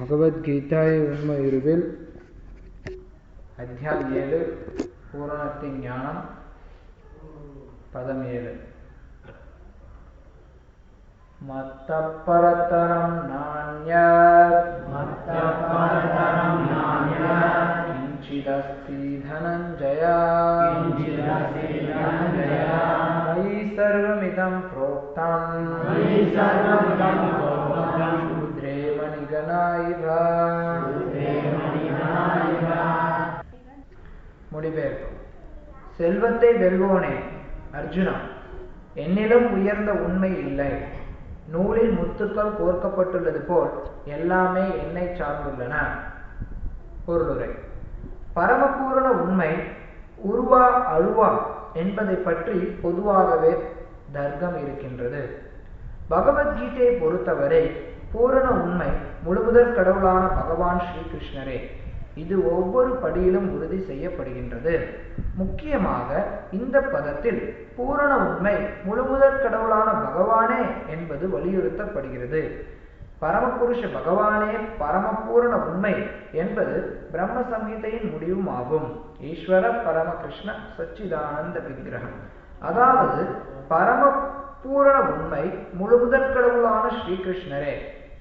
பகவத்கீதாயை உண்மை இருவில் அத்தியாயம் ஏழு பூரணத்தின் ஞானம் பதம் ஏழு மத்தப்பரத்தரம் நானியத் மத்தப்பரதரம் நான்யத் கிஞ்சிதஸ்தி தனஞ்சய கிஞ்சிதஸ்தி தனஞ்சய மயி சர்வமிதம் प्रोक्तम् मयि सर्वमिदं प्रोक्तम् रुद्रेव निगना इव தேவனிதாயிவ மொழிபெயர்ப்பு செல்வத்தை வெல்வோனே அர்ஜுனா என்னிலும் உயர்ந்த உண்மை இல்லை நூலில் முத்துக்கள் கோர்க்கப்பட்டுள்ளது போல் எல்லாமே என்னை சார்ந்துள்ளன பொருளுரை பரமபூரண உண்மை உருவா அழுவா என்பதை பற்றி பொதுவாகவே தர்க்கம் இருக்கின்றது பகவத்கீதையை பொறுத்தவரை பூரண உண்மை முழுமுதற் கடவுளான பகவான் ஸ்ரீகிருஷ்ணரே இது ஒவ்வொரு படியிலும் உறுதி செய்யப்படுகின்றது முக்கியமாக இந்த பதத்தில் பூரண உண்மை முழுமுதற் கடவுளான பகவானே என்பது வலியுறுத்தப்படுகிறது பரமபுருஷ பகவானே பரமபூரண உண்மை என்பது பிரம்ம சம்ஹிதையின் முடிவும் ஆகும் ஈஸ்வர பரமகிருஷ்ண சச்சிதானந்த விக்கிரகம் அதாவது பரம பூரண உண்மை முழுமுதற் கடவுளான ஸ்ரீகிருஷ்ணரே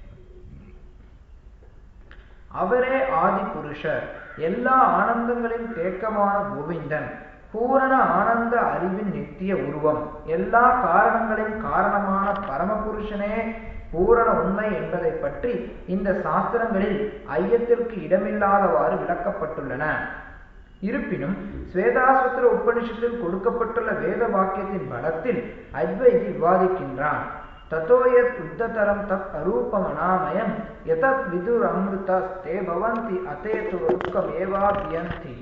அவரே ஆதி புருஷர் எல்லா ஆனந்தங்களின் தேக்கமான கோவிந்தன் பூரண ஆனந்த அறிவின் நித்திய உருவம் எல்லா காரணங்களின் காரணமான பரமபுருஷனே பூரண உண்மை என்பதை பற்றி இந்த சாஸ்திரங்களில் ஐயத்திற்கு இடமில்லாதவாறு விளக்கப்பட்டுள்ளன இருப்பினும் ஸ்வேதாசுத்திர உபனிஷத்தில் கொடுக்கப்பட்டுள்ள வேத வாக்கியத்தின் பலத்தில் அத்வைதி விவாதிக்கின்றான் தத்தோயத் உத்ததரம் தத் அரூபமனாமயம் யதத் விதுர் அமிர்தஸ்தே பவந்தி அதேது ருக்கமேவாபியந்தி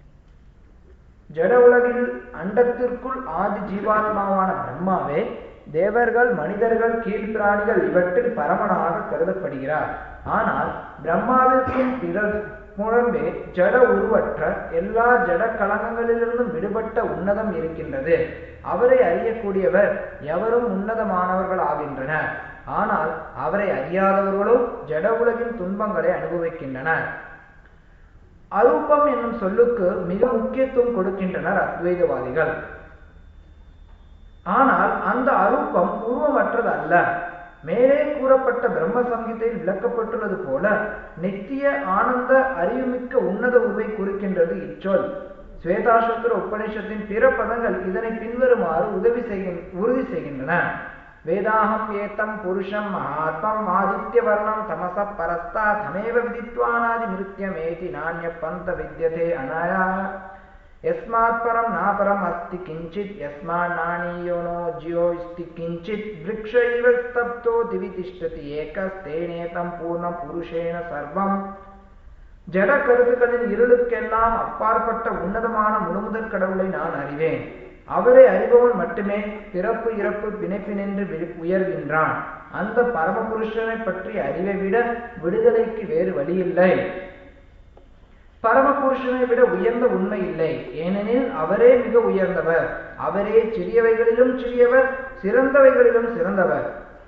ஜட உலகில் அண்டத்திற்குள் ஆதி ஜீவாத்மாவான பிரம்மாவே தேவர்கள் மனிதர்கள் கீழ்பிராணிகள் இவற்றில் பரமனாக கருதப்படுகிறார் ஆனால் பிரம்மாவிற்கும் பிறர் முழம்பே ஜட உருவற்ற எல்லா ஜட கலங்கங்களிலிருந்தும் விடுபட்ட உன்னதம் இருக்கின்றது அவரை அறியக்கூடியவர் எவரும் உன்னதமானவர்கள் ஆகின்றனர் ஆனால் அவரை அறியாதவர்களோ ஜட உலகின் துன்பங்களை அனுபவிக்கின்றனர் அரூபம் என்னும் சொல்லுக்கு மிக முக்கியத்துவம் கொடுக்கின்றனர் அத்வைதவாதிகள் ஆனால் அந்த அரூபம் உருவமற்றது அல்ல மேலே கூறப்பட்ட பிரம்ம சங்கீதையில் விளக்கப்பட்டுள்ளது போல நித்திய ஆனந்த அறிவுமிக்க உன்னத உருவை குறிக்கின்றது இச்சொல் ஸ்வேதாசத்திர உபநிஷத்தின் பிற பதங்கள் இதனை பின்வருமாறு உதவி செய்கின் உறுதி செய்கின்றன வேதாகம் ஏத்தம் புருஷம் மகாத்மம் ஆதித்யவர்ணம் தமச பரஸ்தா தமேவ விதித்வானாதி மிருத்தியமேதி நானிய பந்த வித்யதே அனயா यस्मात् परं नापरम् अस्ति किञ्चित् यस्मात् नानीयो नो ज्योऽस्ति किञ्चित् वृक्ष इव स्तब्धो दिवि तिष्ठति एकस्तेनेतं பூர்ணம் புருஷேன சர்வம் ஜட கருத்துக்களின் இருளுக்கெல்லாம் அப்பாற்பட்ட உன்னதமான முழுமுதற் கடவுளை நான் அறிவேன் அவரை அறிபவன் மட்டுமே பிறப்பு இறப்பு பிணைப்பினின்று வி- உயர்கின்றான் அந்த பரமபுருஷனை பற்றி அறிவை விட விடுதலைக்கு வேறு வழியில்லை பரமபுருஷனை விட உயர்ந்த உண்மை இல்லை ஏனெனில் அவரே மிக உயர்ந்தவர் அவரே சிறியவைகளிலும் சிறியவர் சிறந்தவைகளிலும் சிறந்தவர்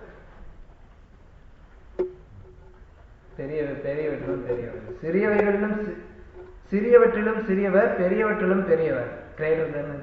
பெரிய பெரியவற்றிலும் பெரியவர் சிறியவைகளிலும் சி- சிறியவற்றிலும் சிறியவர் பெரியவற்றிலும் பெரியவர் கிரேட்டர் than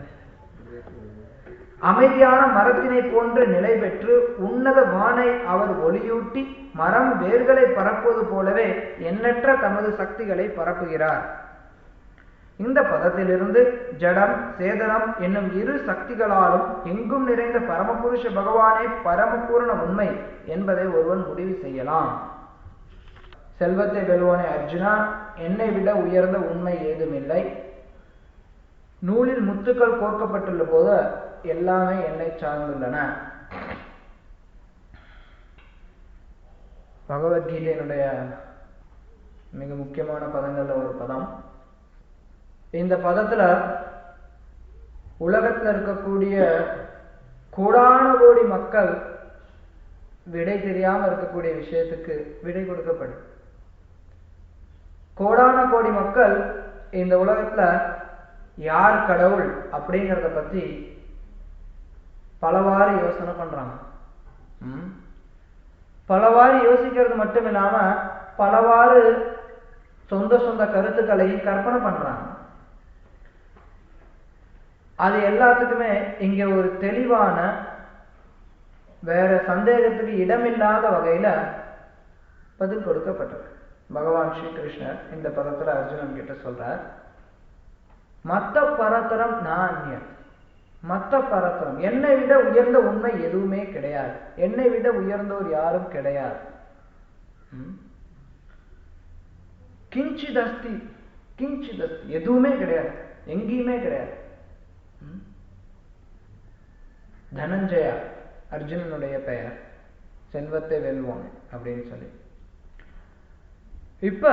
அமைதியான மரத்தினை போன்று நிலை பெற்று உன்னத வானை அவர் ஒளியூட்டி மரம் வேர்களை பரப்புவது போலவே எண்ணற்ற தமது சக்திகளை பரப்புகிறார் இந்த பதத்திலிருந்து ஜடம் சேதனம் என்னும் இரு சக்திகளாலும் எங்கும் நிறைந்த பரமபுருஷ பகவானே பரமபூரண உண்மை என்பதை ஒருவன் முடிவு செய்யலாம் செல்வத்தை வெல்வோனே அர்ஜுனா என்னை விட உயர்ந்த உண்மை ஏதுமில்லை நூலில் முத்துக்கள் கோர்க்கப்பட்டுள்ள போது எல்லாமே என்னை சார்ந்துள்ளன பகவத்கீதையினுடைய மிக முக்கியமான பதங்கள்ல ஒரு பதம் இந்த பதத்துல உலகத்துல இருக்கக்கூடிய கோடான கோடி மக்கள் விடை தெரியாம இருக்கக்கூடிய விஷயத்துக்கு விடை கொடுக்கப்படும் கோடான கோடி மக்கள் இந்த உலகத்துல யார் கடவுள் அப்படிங்கிறத பத்தி பலவாறு யோசனை பண்றாங்க ம்? பலவாறு யோசிக்கிறது மட்டும் இல்லாம பலவாறு சொந்த சொந்த கருத்துக்களை கற்பனை பண்றாங்க அது எல்லாத்துக்குமே இங்க ஒரு தெளிவான வேற சந்தேகத்துக்கு இடமில்லாத வகையில பதில் கொடுக்கப்பட்டிருக்கு பகவான் ஸ்ரீ கிருஷ்ணர் இந்த பதத்துல அர்ஜுனன் கிட்ட சொல்றார் மத்த பரத்தரம் நான்யம் மத்த பரத்தரம் என்னை விட உயர்ந்த உண்மை எதுவுமே கிடையாது என்னை விட உயர்ந்தோர் யாரும் கிடையாது ம்? கிஞ்சிதஸ்தி கிஞ்சிதஸ்தி எதுவுமே கிடையாது எங்கேயுமே கிடையாது ம்? தனஞ்சயா அர்ஜுனனுடைய பெயர் செல்வத்தை வெல்வோம் அப்படின்னு சொல்லி இப்ப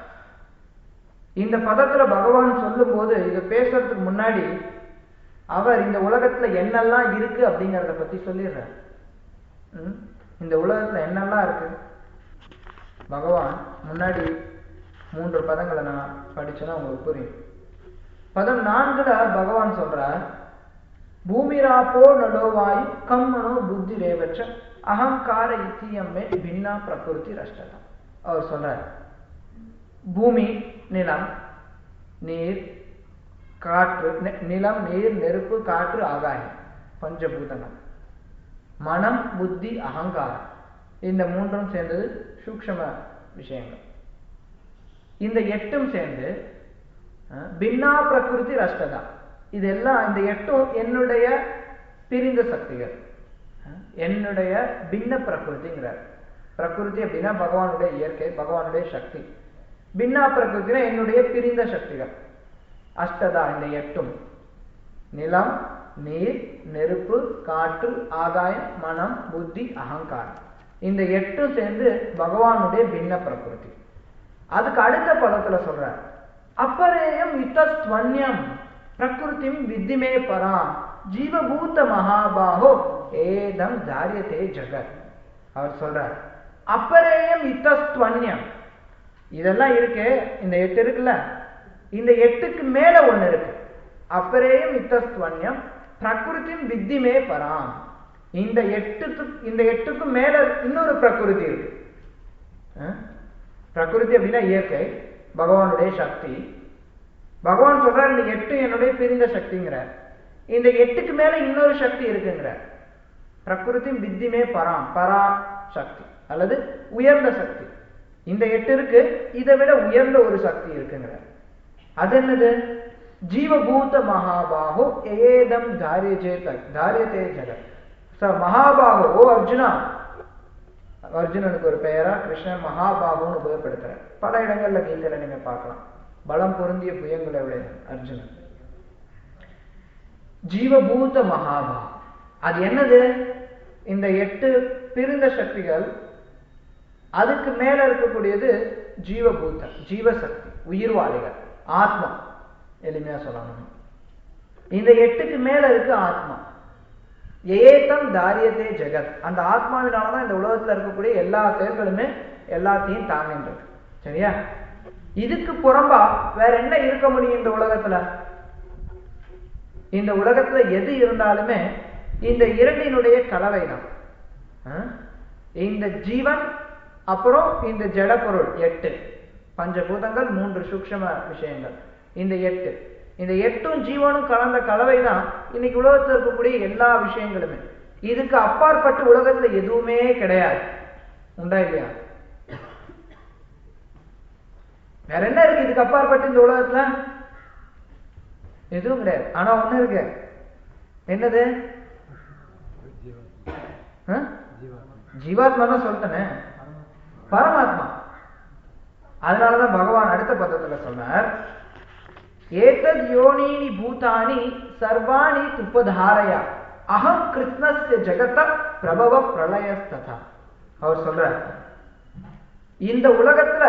இந்த பதத்துல பகவான் சொல்லும்போது இதை பேசுறதுக்கு முன்னாடி அவர் இந்த உலகத்துல என்னெல்லாம் இருக்கு அப்படிங்கறத பத்தி சொல்லிடுறார் ம்? இந்த உலகத்துல என்னெல்லாம் இருக்கு பகவான் முன்னாடி மூன்று பதங்களை நான் படிச்சேன்னா உங்களுக்கு புரியும் பதம் நான்குல பகவான் சொல்றார் பூமிராப்போ நலோவாயு கம்மனோ புத்தி ரேவச்ச அகங்கார இத்தியம்மே பின்னா பிரகிருதி ரஷ்டதம் அவர் சொல்றார் பூமி நிலம் நீர் காற்று நி- நிலம் நீர் நெருப்பு காற்று ஆகாயம் பஞ்சபூதங்கள் மனம் புத்தி அகங்காரம் இந்த மூன்றும் சேர்ந்தது சூக்ஷ்ம விஷயங்கள் இந்த எட்டும் சேர்ந்து அஹ், பின்னா பிரகிருதி ரஷ்டதா இதெல்லாம் இந்த எட்டும் என்னுடைய பிரிந்த சக்திகள் அஹ், என்னுடைய பின்ன பிரகிருதிங்கிறார் பிரகிருதி அப்படின்னா பகவானுடைய இயற்கை பகவானுடைய சக்தி பின்னா பிரகிருத்தினா என்னுடைய பிரிந்த சக்திகள் அஷ்டதா இந்த எட்டும் நிலம் நீர் நெருப்பு காற்று ஆகாயம் மனம் புத்தி அகங்காரம் இந்த எட்டும் சேர்ந்து பகவானுடைய பின்ன பிரகிருதி அதுக்கு அடுத்த பதத்துல சொல்றார் அப்பரேயம் இத்தஸ்வன்யம் பிரகிருதிம் வித்திமே பராம் ஜீவபூத மகாபாகோ ஏதம் தாரியதே ஜகத் அவர் சொல்றார் அப்பரேயம் இத்தஸ்வன்யம் இதெல்லாம் இருக்கு இந்த எட்டு இருக்குல்ல இந்த எட்டுக்கு மேல ஒண்ணு இருக்கு அப்பரேயம் இத்தஸ்வன்யம் பிரகிருதிம் வித்திமே பராம் இந்த எட்டுக்கு இந்த எட்டுக்கும் மேல இன்னொரு பிரகிருதி இருக்கு அஹ்? பிரகிருதி அப்படின்னா இயற்கை பகவானுடைய சக்தி பகவான் சொல்றார் இந்த எட்டு என்னுடைய பிரிந்த சக்திங்கிறார் இந்த எட்டுக்கு மேல இன்னொரு சக்தி இருக்குங்கிறார் பிரகிருதி வித்திமே பராம் பரா சக்தி அல்லது உயர்ந்த சக்தி இந்த எட்டு இருக்கு இதை விட உயர்ந்த ஒரு சக்தி இருக்குங்கிறார் அது என்னது ஜீவபூத மகாபாகோ ஏதம் தாரியஜே தாரியதே ஜெகத் ச மகாபாகோ ஓ அர்ஜுனா அர்ஜுனனுக்கு ஒரு பெயரா கிருஷ்ணன் மகாபாகுன்னு உபயோகப்படுத்துறார் பல இடங்கள்ல கீதையில நீங்க பார்க்கலாம் பலம் பொருந்திய புயங்களை உடைய அர்ஜுனன் ஜீவபூத மகாபா அது என்னது இந்த எட்டு பிரிந்த சக்திகள் அதுக்கு மேல இருக்கக்கூடியது ஜீவபூத ஜீவசக்தி உயிர்வாளிகள் ஆத்மா எளிமையா சொல்லணும் இந்த எட்டுக்கு மேல இருக்கு ஆத்மா ஏதம் தாரியத்தே ஜெகத் அந்த ஆத்மாவினாலதான் இந்த உலகத்துல இருக்கக்கூடிய எல்லா செயல்களுமே எல்லாத்தையும் தாங்குன்றது சரியா இதுக்கு புறம்பா வேற என்ன இருக்க முடியும் இந்த உலகத்துல இந்த உலகத்துல எது இருந்தாலுமே இந்த இரண்டினுடைய கலவை தான் அஹ்? இந்த ஜீவன் அப்புறம் இந்த ஜட பொருள் எட்டு பஞ்சபூதங்கள் மூன்று சூக்ஷ்ம விஷயங்கள் இந்த எட்டு இந்த எட்டும் ஜீவனும் கலந்த கலவை தான் இன்னைக்கு உலகத்துல இருக்கக்கூடிய எல்லா விஷயங்களுமே இதுக்கு அப்பாற்பட்டு உலகத்துல எதுவுமே கிடையாது உண்டா இல்லையா வேற என்ன இருக்கு இதுக்கு அப்பாற்பட்டு இந்த உலகத்துல எதுவும் கிடையாது ஆனா ஒண்ணு இருக்கு என்னது ஆ? ஜீவாத்மா தான் சொல்லிட்டேனே பரமாத்மா அதனாலதான் பகவான் அடுத்த பதத்துல சொன்னார் ஏதத் யோனீனி பூதானி சர்வாணி துப்பதாரயா அகம் கிருஷ்ணஸ்ய ஜெகத பிரபவ பிரளயஸ்ததா அவர் சொல்றார் இந்த உலகத்துல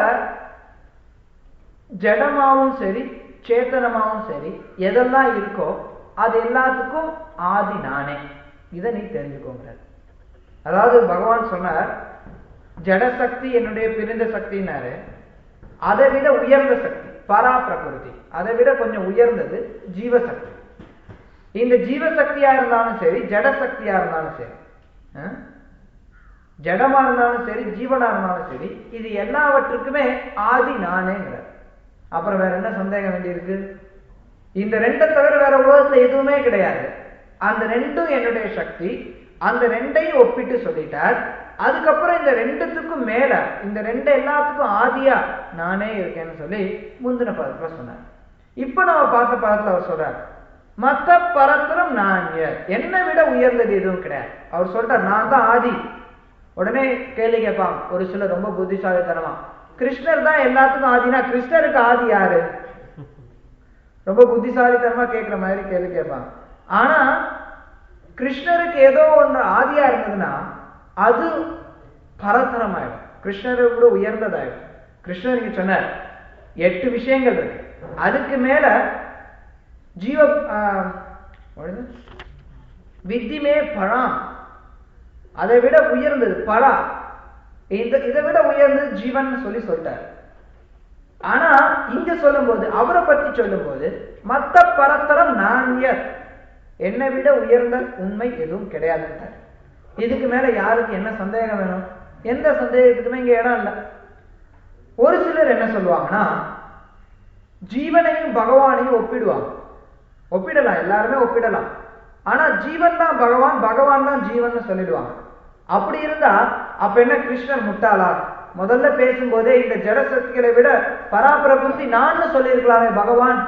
ஜடமாவும் சரி சேத்தனமாவும் சரி எதெல்லாம் இருக்கோ அது எல்லாத்துக்கும் ஆதி நானே இதை நீ தெரிஞ்சுக்கோங்கிறார் அதாவது பகவான் சொன்னார் ஜடசக்தி என்னுடைய பிரிந்த சக்தினாரு அதை விட உயர்ந்த சக்தி பரா பிரகிருதி அதை விட கொஞ்சம் உயர்ந்தது ஜீவசக்தி இந்த ஜீவசக்தியா இருந்தாலும் சரி ஜடசக்தியா இருந்தாலும் சரி அஹ், ஜடமா இருந்தாலும் சரி ஜீவனா இருந்தாலும் சரி இது எல்லாவற்றுக்குமே ஆதி நானேங்கிறார் அப்புறம் வேற என்ன சந்தேகம் வேண்டியிருக்கு இந்த ரெண்டை தவிர வேற உலகத்துல எதுவுமே கிடையாது அந்த ரெண்டும் என்னுடைய சக்தி அந்த ரெண்டையும் ஒப்பிட்டு சொல்லிட்டார் அதுக்கப்புறம் இந்த ரெண்டுத்துக்கும் மேல இந்த ரெண்டு எல்லாத்துக்கும் ஆதியா நானே இருக்கேன்னு சொல்லி முந்தின பதத்துல சொன்னார் இப்ப நம்ம பார்த்த பதத்துல அவர் சொல்றார் மத்த பரத்திரம் நான் என்னை விட உயர்ந்தது எதுவும் கிடையாது அவர் சொல்றார் நான் தான் ஆதி உடனே கேள்வி கேட்பாங்க ஒரு சிலர் ரொம்ப புத்திசாலித்தனமா கிருஷ்ணர் தான் எல்லாத்துக்கும் ஆதினா கிருஷ்ணருக்கு ஆதி யாரு ரொம்ப புத்திசாலித்தனமா கேட்கிற மாதிரி கேள்வி கேட்பாங்க ஆனா கிருஷ்ணருக்கு ஏதோ ஒன்று ஆதியா இருந்ததுன்னா அது பரத்தரமாயிடும் கிருஷ்ணரை விட உயர்ந்ததாயிடும் கிருஷ்ணர் இங்க சொன்னார் எட்டு விஷயங்கள் இருக்கு அதுக்கு மேல ஜீவ ஆஹ், what is it? வித்திமே பழம் அதை விட உயர்ந்தது பழா இந்த இதை விட உயர்ந்தது ஜீவன் சொல்லி சொல்லிட்டார் ஆனா இங்க சொல்லும்போது அவரை பத்தி சொல்லும்போது மத்த பரத்தரம் நான்யர் என்னை விட உயர்ந்த உண்மை எதுவும் கிடையாதுன்றார் இதுக்கு மேல யாருக்கு என்ன சந்தேகம் வேணும் எந்த சந்தேகத்துக்குமே இங்க இடம் இல்லை ஒரு சிலர் என்ன சொல்லுவாங்கன்னா ஜீவனையும் பகவானையும் ஒப்பிடுவாங்க ஒப்பிடலாம் எல்லாருமே ஒப்பிடலாம் ஆனா ஜீவன் தான் பகவான் பகவான் தான் ஜீவன் சொல்லிடுவாங்க அப்படி இருந்தா அப்ப என்ன கிருஷ்ணர் முட்டாளா முதல்ல பேசும்போதே இந்த ஜட சக்திகளை விட பராபிரபுத்தி நான் சொல்லியிருக்கலாமே பகவான்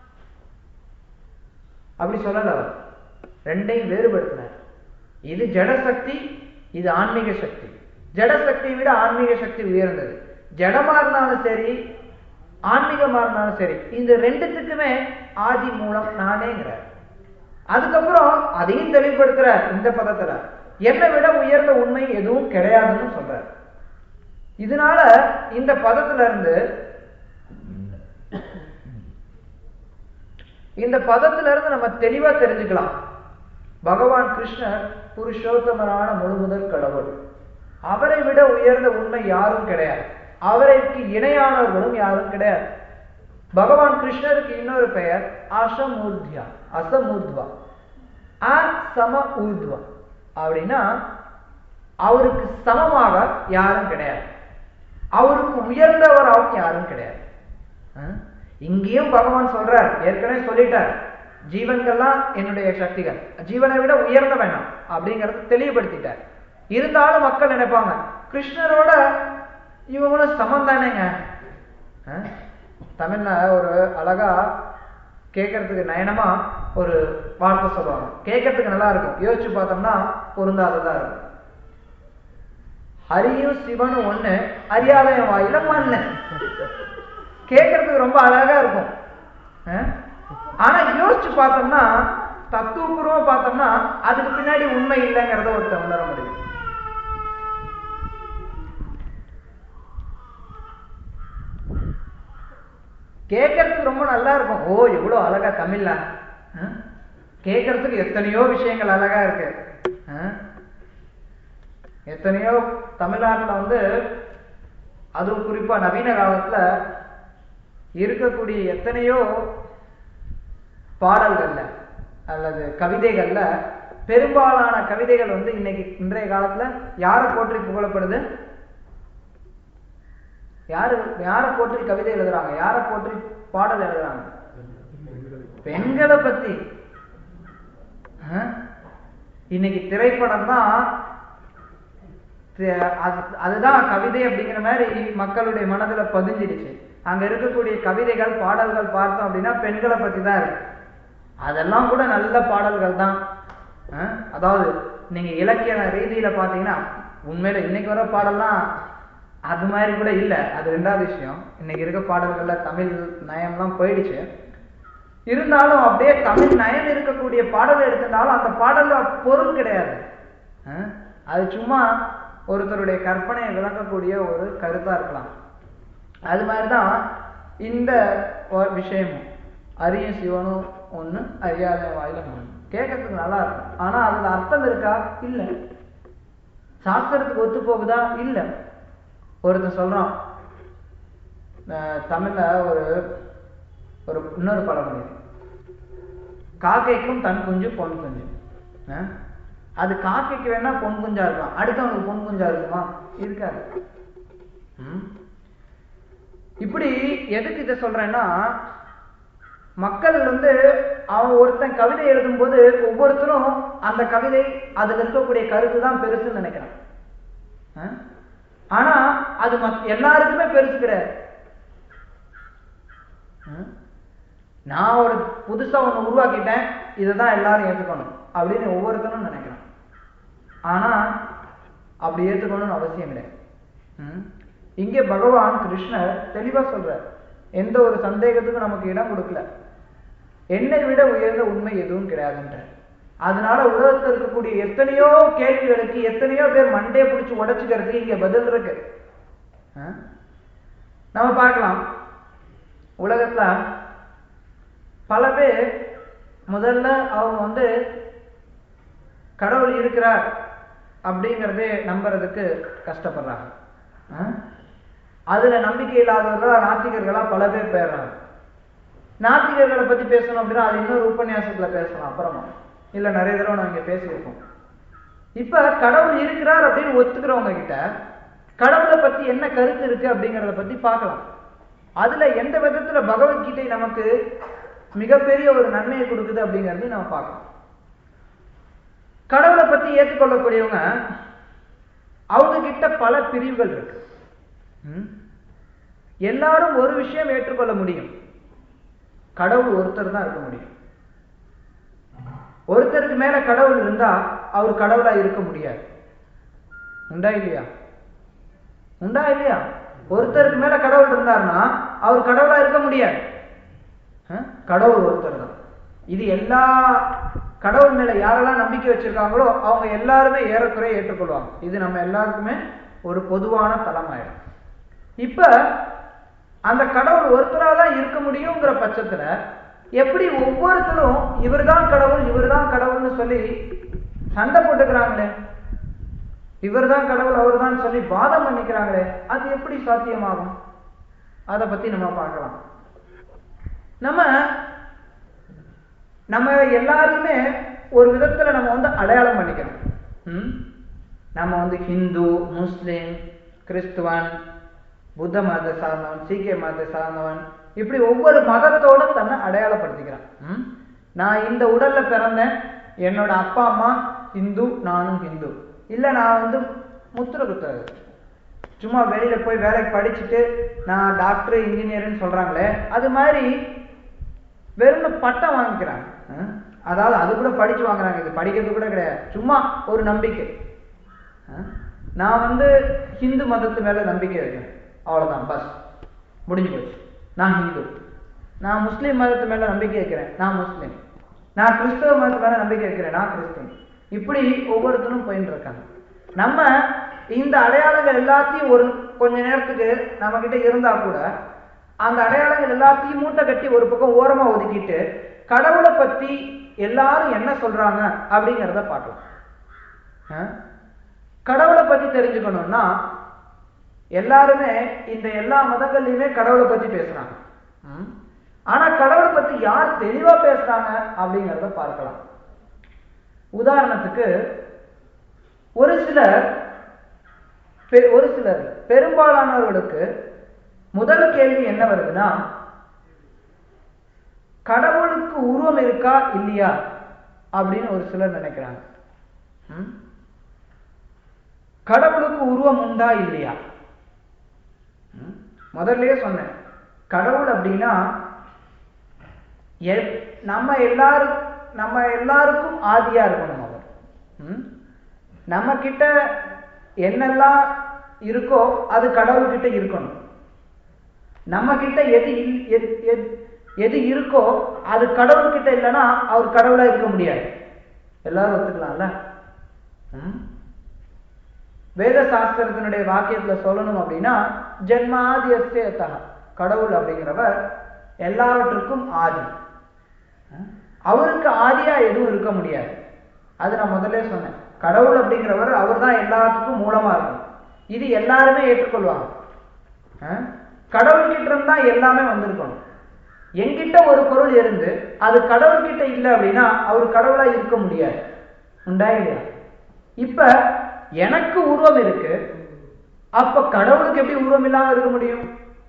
அப்படி சொல்லல அவர் ரெண்டையும் வேறுபடுத்தினார் இது ஜட சக்தி இது ஆன்மீக சக்தி ஜட சக்தியை விட ஆன்மீக சக்தி உயர்ந்தது ஜடமா இருந்தாலும் சரி ஆன்மீகமா இருந்தாலும் சரி இந்த ரெண்டுத்துக்குமே ஆதி மூலம் நானேங்கிறார் அதுக்கப்புறம் அதையும் தெளிவுபடுத்துறார் இந்த பதத்துல என்னை விட உயர்ந்த உண்மை எதுவும் கிடையாதுன்னு சொல்றார் இதனால இந்த பதத்துல இருந்து இந்த பதத்துல இருந்து நம்ம தெளிவா தெரிஞ்சுக்கலாம் பகவான் கிருஷ்ணர் புருஷோத்தமரான முழுமுதல் கடவுள் அவரை விட உயர்ந்த உண்மை யாரும் கிடையாது அவருக்கு இணையானவர்களும் யாரும் கிடையாது பகவான் கிருஷ்ணருக்கு இன்னொரு பெயர் அசமூர்த்தியா அசமூர்த்வா அசம ஊர்த்வா அப்படின்னா அவருக்கு சமமாக யாரும் கிடையாது அவருக்கு உயர்ந்தவராகவும் யாரும் கிடையாது அஹ்? இங்கேயும் பகவான் சொல்றார் ஏற்கனவே சொல்லிட்டார் ஜீவன்கள்லாம் என்னுடைய சக்திகள் ஜீவனை விட உயர்ந்த வேணாம் அப்படிங்கறத தெளிவுபடுத்திட்டார் இருந்தாலும் மக்கள் நினைப்பாங்க கிருஷ்ணரோட இவங்களும் சமம் தானேங்க அஹ்? தமிழ்ல ஒரு அழகா கேட்கறதுக்கு நயனமா ஒரு வார்த்தை சொல்லுவாங்க கேட்கறதுக்கு நல்லா இருக்கும் யோசிச்சு பார்த்தோம்னா பொருந்தாததா இருக்கும் ஹரியும் சிவனும் ஒண்ணு அறியாத என் வாயில மண்ணு கேட்கறதுக்கு ரொம்ப அழகா இருக்கும் அஹ்? ஆனா யோசிச்சு பார்த்தோம்னா தத்துவபூர்வமா பார்த்தோம்னா அதுக்கு பின்னாடி உண்மை இல்லைங்கிறத ஒருத்தன் உணர முடியும் கேட்கறதுக்கு ரொம்ப நல்லா இருக்கும் ஓ எவ்வளவு அழகா தமிழ்ல அஹ்? கேட்கறதுக்கு எத்தனையோ விஷயங்கள் அழகா இருக்கு அஹ்? எத்தனையோ தமிழ்நாட்டுல வந்து அதுவும் குறிப்பா நவீன காலத்துல இருக்கக்கூடிய எத்தனையோ பாடல்கள்ல அல்லது கவிதைகள்ல பெரும்பாலான கவிதைகள் வந்து இன்னைக்கு இன்றைய காலத்துல யாரை போற்றி புகழப்படுது யாரு யாரை போற்றி கவிதை எழுதுறாங்க யாரை போற்றி பாடல் எழுதுறாங்க பெண்களை பத்தி அஹ்? இன்னைக்கு திரைப்படம் தான் தி- அது- அதுதான் கவிதை அப்படிங்கிற மாதிரி மக்களுடைய மனதுல பதிஞ்சிடுச்சு அங்க இருக்கக்கூடிய கவிதைகள் பாடல்கள் பார்த்தோம் அப்படின்னா பெண்களை பத்தி தான் இருக்கு அதெல்லாம் கூட நல்ல பாடல்கள் தான் அஹ்? அதாவது நீங்க இலக்கிய ரீதியில பாத்தீங்கன்னா உண்மையில இன்னைக்கு வர பாடல்லாம் அது மாதிரி கூட இல்ல அது ரெண்டாவது விஷயம் இன்னைக்கு இருக்க பாடல்கள்ல தமிழ் நயம்லாம் போயிடுச்சு இருந்தாலும் அப்படியே தமிழ் நயம் இருக்கக்கூடிய பாடல் எடுத்திருந்தாலும் அந்த பாடல்ல பொருள் கிடையாது அஹ்? அது சும்மா ஒருத்தருடைய கற்பனையை விளக்கக்கூடிய ஒரு கருத்தா இருக்கலாம் அது மாதிரிதான் இந்த ஒரு விஷயமும் அரியும் சிவனும் ஒண்ணு அறியாத வாயில ஒண்ணு கேட்கறதுக்கு நல்லா இருக்கும் ஆனா அதுல அர்த்தம் இருக்கா இல்ல சாஸ்திரத்துக்கு ஒத்து போகுதா இல்ல ஒருத்தன் சொல்றான் அஹ் தமிழ்ல ஒரு ஒரு இன்னொரு பழமொழி காக்கைக்கும் தன் குஞ்சு பொன் குஞ்சு அஹ்? அது காக்கைக்கு வேணா பொன் குஞ்சா இருக்கும் அடுத்தவனுக்கு பொன் குஞ்சா இருக்குமா இருக்காது ம்? இப்படி எதுக்கு இதை சொல்றேன்னா மக்கள் வந்து அவன் ஒருத்தன் கவிதை எழுதும்போது ஒவ்வொருத்தரும் அந்த கவிதை அதுல இருக்கக்கூடிய கருத்து தான் பெருசுன்னு நினைக்கிறான் ஆ? ஆனா அது மத் எல்லாருக்குமே பெருசு கிடையாது ஆ? நான் ஒரு புதுசா ஒண்ணு உருவாக்கிட்டேன் இதை தான் எல்லாரும் ஏத்துக்கணும் அப்படின்னு ஒவ்வொருத்தனும் நினைக்கிறான் ஆனா அப்படி ஏத்துக்கணும்னு அவசியம் கிடையாது ம்? இங்கே பகவான் கிருஷ்ணர் தெளிவா சொல்றார் எந்த ஒரு சந்தேகத்துக்கும் நமக்கு இடம் கொடுக்கல என்னை விட உயர்ந்த உண்மை எதுவும் கிடையாதுன்ற அதனால உலகத்தில் இருக்கக்கூடிய எத்தனையோ கேள்விகளுக்கு எத்தனையோ பேர் மண்டையை பிடிச்சி உடைச்சுக்கிறதுக்கு இங்க பதில் இருக்கு ஆ? நம்ம பார்க்கலாம் உலகத்துல பல பேர் முதல்ல அவங்க வந்து கடவுள் இருக்கிறார் அப்படிங்கிறதே நம்புறதுக்கு கஷ்டப்படுறாங்க ஆ? அதுல நம்பிக்கை இல்லாதவர்களா நாத்திகர்களா பல பேர் போயிடுறாங்க நாத்திகர்களை பத்தி பேசணும் அப்படின்னா அது இன்னொரு உபன்யாசத்துல பேசலாம் அப்புறமா இல்ல நிறைய தடவை நம்ம இங்க பேசியிருக்கோம் இப்ப கடவுள் இருக்கிறார் அப்படின்னு ஒத்துக்கிறவங்க கிட்ட கடவுளை பத்தி என்ன கருத்து இருக்கு அப்படிங்கறத பத்தி பார்க்கலாம் அதுல எந்த விதத்துல பகவத்கீதை நமக்கு மிகப்பெரிய ஒரு நன்மையை கொடுக்குது அப்படிங்கறதையும் நம்ம பார்க்கலாம் கடவுளை பத்தி ஏற்றுக்கொள்ளக்கூடியவங்க அவங்க கிட்ட பல பிரிவுகள் இருக்கு ம்? எல்லாரும் ஒரு விஷயம் ஏற்றுக்கொள்ள முடியும் கடவுள் ஒருத்தர் தான் இருக்க முடியும் ஒருத்தருக்கு மேல கடவுள் இருந்தா அவர் கடவுளா இருக்க முடியாது உண்டா இல்லையா உண்டா இல்லையா ஒருத்தருக்கு மேல கடவுள் இருந்தாருன்னா அவர் கடவுளா இருக்க முடியாது அஹ்? கடவுள் ஒருத்தர் தான் இது எல்லா கடவுள் மேல யாரெல்லாம் நம்பிக்கை வச்சிருக்காங்களோ அவங்க எல்லாருமே ஏறக்குறைய ஏற்றுக்கொள்வாங்க இது நம்ம எல்லாருக்குமே ஒரு பொதுவான தளமாயிடும் இப்ப அந்த கடவுள் ஒருத்தரா தான் இருக்க முடியுங்கிற பட்சத்துல எப்படி ஒவ்வொருத்தரும் இவர்தான் கடவுள் இவர்தான் கடவுள்னு சொல்லி சண்டை போட்டுக்கிறாங்களே இவர்தான் கடவுள் அவர்தான் சொல்லி வாதம் பண்ணிக்கிறாங்களே அது எப்படி சாத்தியமாகும் அதை பத்தி நம்ம பார்க்கலாம் நம்ம நம்ம எல்லாருமே ஒரு விதத்துல நம்ம வந்து அடையாளம் பண்ணிக்கிறோம் ம்? நம்ம வந்து ஹிந்து முஸ்லிம் கிறிஸ்துவன் புத்த மதத்தை சார்ந்தவன் சீக்கிய மதத்தை சார்ந்தவன் இப்படி ஒவ்வொரு மதத்தோட தன்னை அடையாளப்படுத்திக்கிறான் ம்? நான் இந்த உடல்ல பிறந்தேன் என்னோட அப்பா அம்மா ஹிந்து நானும் ஹிந்து இல்ல நான் வந்து முத்திர குத்தது சும்மா வெளியில போய் வேலைக்கு படிச்சுட்டு நான் டாக்டர் இன்ஜினியர்னு சொல்றாங்களே அது மாதிரி வெறும் பட்டம் வாங்கிக்கிறாங்க அஹ்? அதாவது அது கூட படிச்சு வாங்குறாங்க இது படிக்கிறது கூட கிடையாது சும்மா ஒரு நம்பிக்கை அஹ்? நான் வந்து ஹிந்து மதத்து மேல நம்பிக்கை வைக்கிறேன் அவ்வளவுதான் பஸ் முடிஞ்சு போச்சு நான் ஹிந்து நான் முஸ்லீம் மதத்து மேல நம்பிக்கை வைக்கிறேன் நான் முஸ்லீம் நான் கிறிஸ்தவ மதத்து மேல நம்பிக்கை வைக்கிறேன் நான் கிறிஸ்டின் இப்படி ஒவ்வொருத்தரும் போயிட்டு இருக்காங்க நம்ம இந்த அடையாளங்கள் எல்லாத்தையும் ஒரு கொஞ்ச நேரத்துக்கு நம்ம கிட்ட இருந்தா கூட அந்த அடையாளங்கள் எல்லாத்தையும் மூட்டை கட்டி ஒரு பக்கம் ஓரமா ஒதுக்கிட்டு கடவுளை பத்தி எல்லாரும் என்ன சொல்றாங்க அப்படிங்கிறத பார்க்கலாம் அஹ்? கடவுளை பத்தி தெரிஞ்சுக்கணும்னா எல்லாருமே இந்த எல்லா மதங்கள்லயுமே கடவுளை பத்தி பேசுறாங்க ம்? ஆனா கடவுளை பத்தி யார் தெளிவா பேசுறாங்க அப்படிங்கிறத பார்க்கலாம் உதாரணத்துக்கு ஒரு சிலர் பெ- ஒரு சிலர் பெரும்பாலானவர்களுக்கு முதல் கேள்வி என்ன வருதுன்னா கடவுளுக்கு உருவம் இருக்கா இல்லையா அப்படின்னு ஒரு சிலர் நினைக்கிறாங்க ம்? கடவுளுக்கு உருவம் உண்டா இல்லையா ம்? முதல்லயே சொன்னேன் கடவுள் அப்படின்னா எ- நம்ம எல்லாரும் நம்ம எல்லாருக்கும் ஆதியா இருக்கணும் அவர் ம்? நம்ம கிட்ட என்னெல்லாம் இருக்கோ அது கடவுள் கிட்ட இருக்கணும் நம்ம கிட்ட எது இல்- எது- எது- எது இருக்கோ அது கடவுள் கிட்ட இல்லைன்னா அவர் கடவுளா இருக்க முடியாது எல்லாரும் ஒத்துக்கலாம்ல ம்? வேத சாஸ்திரத்தினுடைய வாக்கியத்துல சொல்லணும் அப்படின்னா ஜென்மாதியஸ்தேதா கடவுள் அப்படிங்கிறவர் எல்லாவற்றுக்கும் ஆதி அஹ் அவருக்கு ஆதியா எதுவும் இருக்க முடியாது அது நான் முதல்ல சொன்னேன் கடவுள் அப்படிங்கிறவர் அவர் தான் எல்லாத்துக்கும் மூலமா இருக்கும் இது எல்லாருமே ஏற்றுக்கொள்வாங்க அஹ் கடவுள்கிட்ட இருந்தா எல்லாமே வந்திருக்கணும் என்கிட்ட ஒரு பொருள் இருந்து அது கடவுள்கிட்ட இல்லை அப்படின்னா அவர் கடவுளா இருக்க முடியாது உண்டா இல்லையா இப்ப எனக்கு உருவம் இருக்கு அப்ப கடவுளுக்கு எப்படி உருவம் இல்லாம இருக்க முடியும்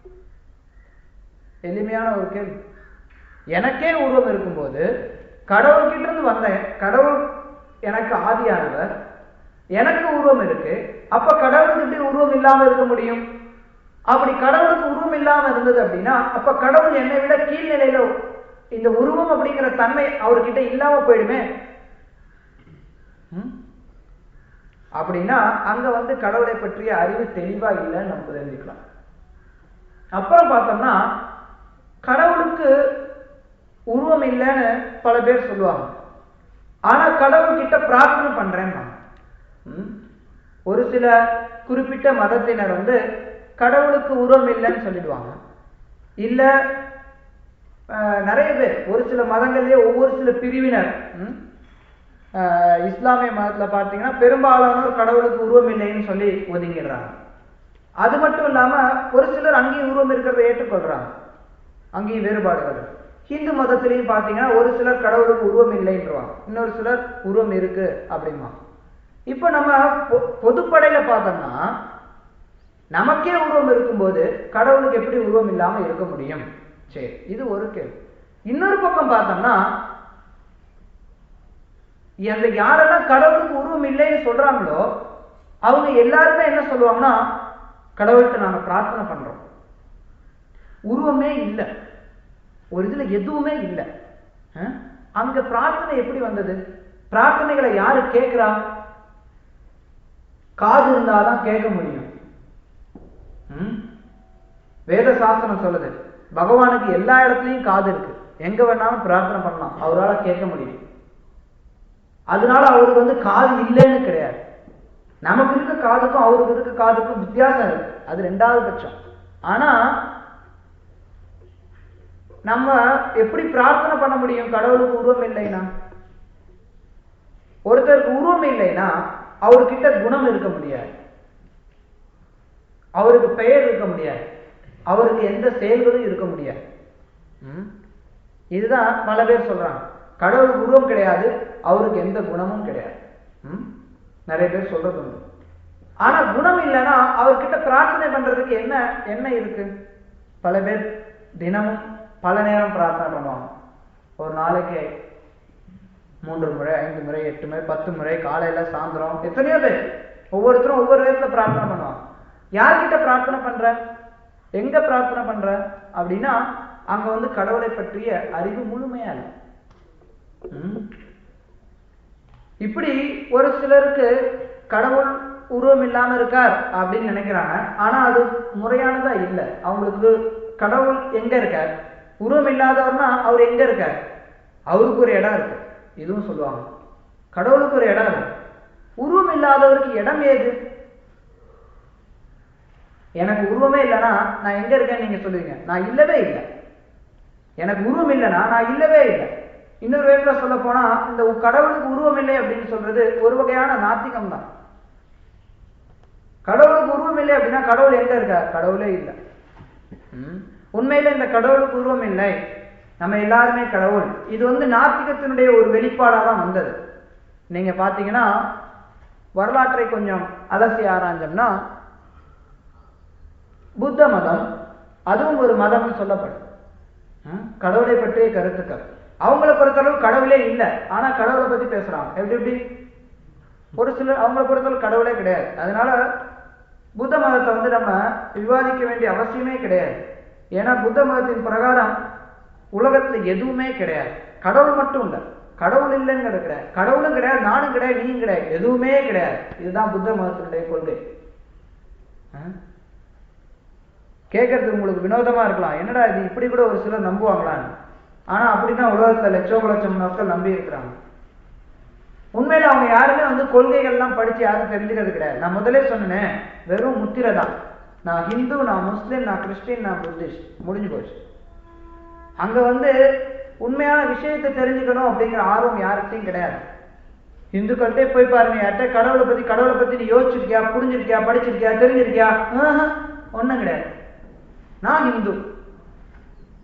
எளிமையான ஒரு கேள்வி எனக்கே உருவம் இருக்கும்போது கடவுள்கிட்ட இருந்து வந்தேன் கடவுள் எனக்கு ஆதியானவர் எனக்கு உருவம் இருக்கு அப்ப கடவுளுக்கு எப்படி உருவம் இல்லாம இருக்க முடியும் அப்படி கடவுளுக்கு உருவம் இல்லாம இருந்தது அப்படின்னா அப்ப கடவுள் என்னை விட கீழ்நிலையில இந்த உருவம் அப்படிங்கிற தன்மை அவர்கிட்ட இல்லாம போயிடுமே ம்? அப்படின்னா அங்க வந்து கடவுளை பற்றிய அறிவு தெளிவா இல்லைன்னு நம்ம தெரிஞ்சுக்கலாம் அப்புறம் பார்த்தோம்னா கடவுளுக்கு உருவம் இல்லைன்னு பல பேர் சொல்லுவாங்க ஆனா கடவுள் கிட்ட பிரார்த்தனை பண்றேன் ஒரு சில குறிப்பிட்ட மதத்தினர் வந்து கடவுளுக்கு உருவம் இல்லைன்னு சொல்லிடுவாங்க இல்ல அஹ், நிறைய பேர் ஒரு சில மதங்கள்லயே ஒவ்வொரு சில பிரிவினர் ம், அஹ், இஸ்லாமிய மதத்துல பார்த்தீங்கன்னா பெரும்பாலானோர் கடவுளுக்கு உருவம் இல்லைன்னு சொல்லி ஒதுங்கிடுறாங்க அது மட்டும் இல்லாம ஒரு சிலர் அங்கேயும் உருவம் இருக்கிறத ஏற்றுக்கொள்றாங்க அங்கேயும் வேறுபாடுகள் இருக்கு. ஹிந்து மதத்திலையும் பார்த்தீங்கன்னா ஒரு சிலர் கடவுளுக்கு உருவம் இல்லைன்றவாங்க இன்னொரு சிலர் உருவம் இருக்கு அப்படிமா இப்போ நம்ம பொ- பொதுப்படையில பார்த்தோம்னா நமக்கே உருவம் இருக்கும்போது கடவுளுக்கு எப்படி உருவம் இல்லாம இருக்க முடியும் சரி இது ஒரு கேள்வி இன்னொரு பக்கம் பார்த்தோம்னா அந்த யாரெல்லாம் கடவுளுக்கு உருவம் இல்லைன்னு சொல்றாங்களோ அவங்க எல்லாருமே என்ன சொல்லுவாங்கன்னா கடவுள்கிட்ட நாங்க பிரார்த்தனை பண்றோம் உருவமே இல்லை ஒரு இதுல எதுவுமே இல்லை அஹ்? அங்க பிரார்த்தனை எப்படி வந்தது பிரார்த்தனைகளை யாரு கேட்கிறா காது இருந்தாதான் கேட்க முடியும் ம்? வேத சாஸ்திரம் சொல்லுது பகவானுக்கு எல்லா இடத்துலயும் காது இருக்கு எங்க வேணாலும் பிரார்த்தனை பண்ணலாம் அவரால கேட்க முடியும் அதனால அவருக்கு வந்து காது இல்லைன்னு கிடையாது நமக்கு இருக்க காதுக்கும் அவருக்கு இருக்க காதுக்கும் வித்தியாசம் இருக்கு அது ரெண்டாவது பட்சம் ஆனா நம்ம எப்படி பிரார்த்தனை பண்ண முடியும் கடவுளுக்கு உருவம் இல்லைன்னா ஒருத்தருக்கு உருவம் இல்லைன்னா அவர்கிட்ட குணம் இருக்க முடியாது அவருக்கு பெயர் இருக்க முடியாது அவருக்கு எந்த செயல்களும் இருக்க முடியாது ம்? இதுதான் பல பேர் சொல்றாங்க கடவுளுக்கு உருவம் கிடையாது அவருக்கு எந்த குணமும் கிடையாது ம்? நிறைய பேர் சொல்றது உண்டு ஆனா குணம் இல்லைன்னா அவர்கிட்ட பிரார்த்தனை பண்றதுக்கு என்ன என்ன இருக்கு பல பேர் தினமும் பல நேரம் பிரார்த்தனை பண்ணுவாங்க ஒரு நாளைக்கு மூன்று முறை ஐந்து முறை எட்டு முறை பத்து முறை காலையில சாயந்தரம் எத்தனையோ பேர் ஒவ்வொருத்தரும் ஒவ்வொரு விதத்துல பிரார்த்தனை பண்ணுவாங்க யார்கிட்ட பிரார்த்தனை பண்ற எங்க பிரார்த்தனை பண்ற அப்படின்னா அங்க வந்து கடவுளை பற்றிய அறிவு முழுமையா இல்லை ம்? இப்படி ஒரு சிலருக்கு கடவுள் உருவம் இல்லாம இருக்கார் அப்படின்னு நினைக்கிறாங்க ஆனா அது முறையானதா இல்லை அவங்களுக்கு கடவுள் எங்க இருக்கார் உருவம் இல்லாதவர்னா அவர் எங்க இருக்கார் அவருக்கு ஒரு இடம் இருக்கு இதுவும் சொல்லுவாங்க கடவுளுக்கு ஒரு இடம் இருக்கு உருவம் இல்லாதவருக்கு இடம் ஏது எனக்கு உருவமே இல்லைன்னா நான் எங்க இருக்கேன்னு நீங்க சொல்லுவீங்க நான் இல்லவே இல்லை எனக்கு உருவம் இல்லைன்னா நான் இல்லவே இல்லை இன்னொரு வேத்துல சொல்ல போனா இந்த கடவுளுக்கு உருவம் இல்லை அப்படின்னு சொல்றது ஒரு வகையான நாத்திகம் தான் கடவுளுக்கு உருவம் இல்லை அப்படின்னா கடவுள் எங்க இருக்கார் கடவுளே இல்லை ம். உண்மையில இந்த கடவுளுக்கு உருவம் இல்லை நம்ம எல்லாருமே கடவுள் இது வந்து நாத்திகத்தினுடைய ஒரு வெளிப்பாடா தான் வந்தது நீங்க பாத்தீங்கன்னா வரலாற்றை கொஞ்சம் அலசி ஆராய்ஞ்சோம்னா புத்த மதம் அதுவும் ஒரு மதம்னு சொல்லப்படும் ம்? கடவுளை பற்றிய கருத்துக்கள் அவங்கள பொறுத்தளவு கடவுளே இல்லை ஆனா கடவுளை பத்தி பேசுறாங்க எப்படி எப்படி ஒரு சிலர் அவங்கள பொறுத்தளவு கடவுளே கிடையாது அதனால புத்த மதத்தை வந்து நம்ம விவாதிக்க வேண்டிய அவசியமே கிடையாது ஏன்னா புத்த மதத்தின் பிரகாரம் உலகத்துல எதுவுமே கிடையாது கடவுள் மட்டும் இல்லை கடவுள் இல்லைங்கிறது கிடையாது கடவுளும் கிடையாது நானும் கிடையாது நீயும் கிடையாது எதுவுமே கிடையாது இதுதான் புத்த மதத்தினுடைய கொள்கை ஆ? கேட்கறதுக்கு உங்களுக்கு வினோதமா இருக்கலாம் என்னடா இது இப்படி கூட ஒரு சிலர் நம்புவாங்களான்னு ஆனா அப்படிதான் உலகத்துல லட்சோப லட்சம் மக்கள் நம்பி இருக்கிறாங்க உண்மையில அவங்க யாருமே வந்து கொள்கைகள்லாம் படிச்சு யாரும் தெரிஞ்சுக்கிறது கிடையாது நான் முதலே சொன்னேன் வெறும் முத்திரை தான் நான் ஹிந்து நான் முஸ்லீம் நான் கிறிஸ்டின் நான் புத்திஸ்ட் முடிஞ்சு போச்சு அங்க வந்து உண்மையான விஷயத்தை தெரிஞ்சுக்கணும் அப்படிங்கிற ஆர்வம் யாருக்கிட்டையும் கிடையாது இந்துக்கள்கிட்டே போய் பாருங்க யார்கிட்ட கடவுளை பத்தி கடவுளை பத்தி நீ யோசிச்சிருக்கியா புரிஞ்சிருக்கியா படிச்சிருக்கியா தெரிஞ்சிருக்கியா ஆஹ், ஒண்ணும் கிடையாது நான் ஹிந்து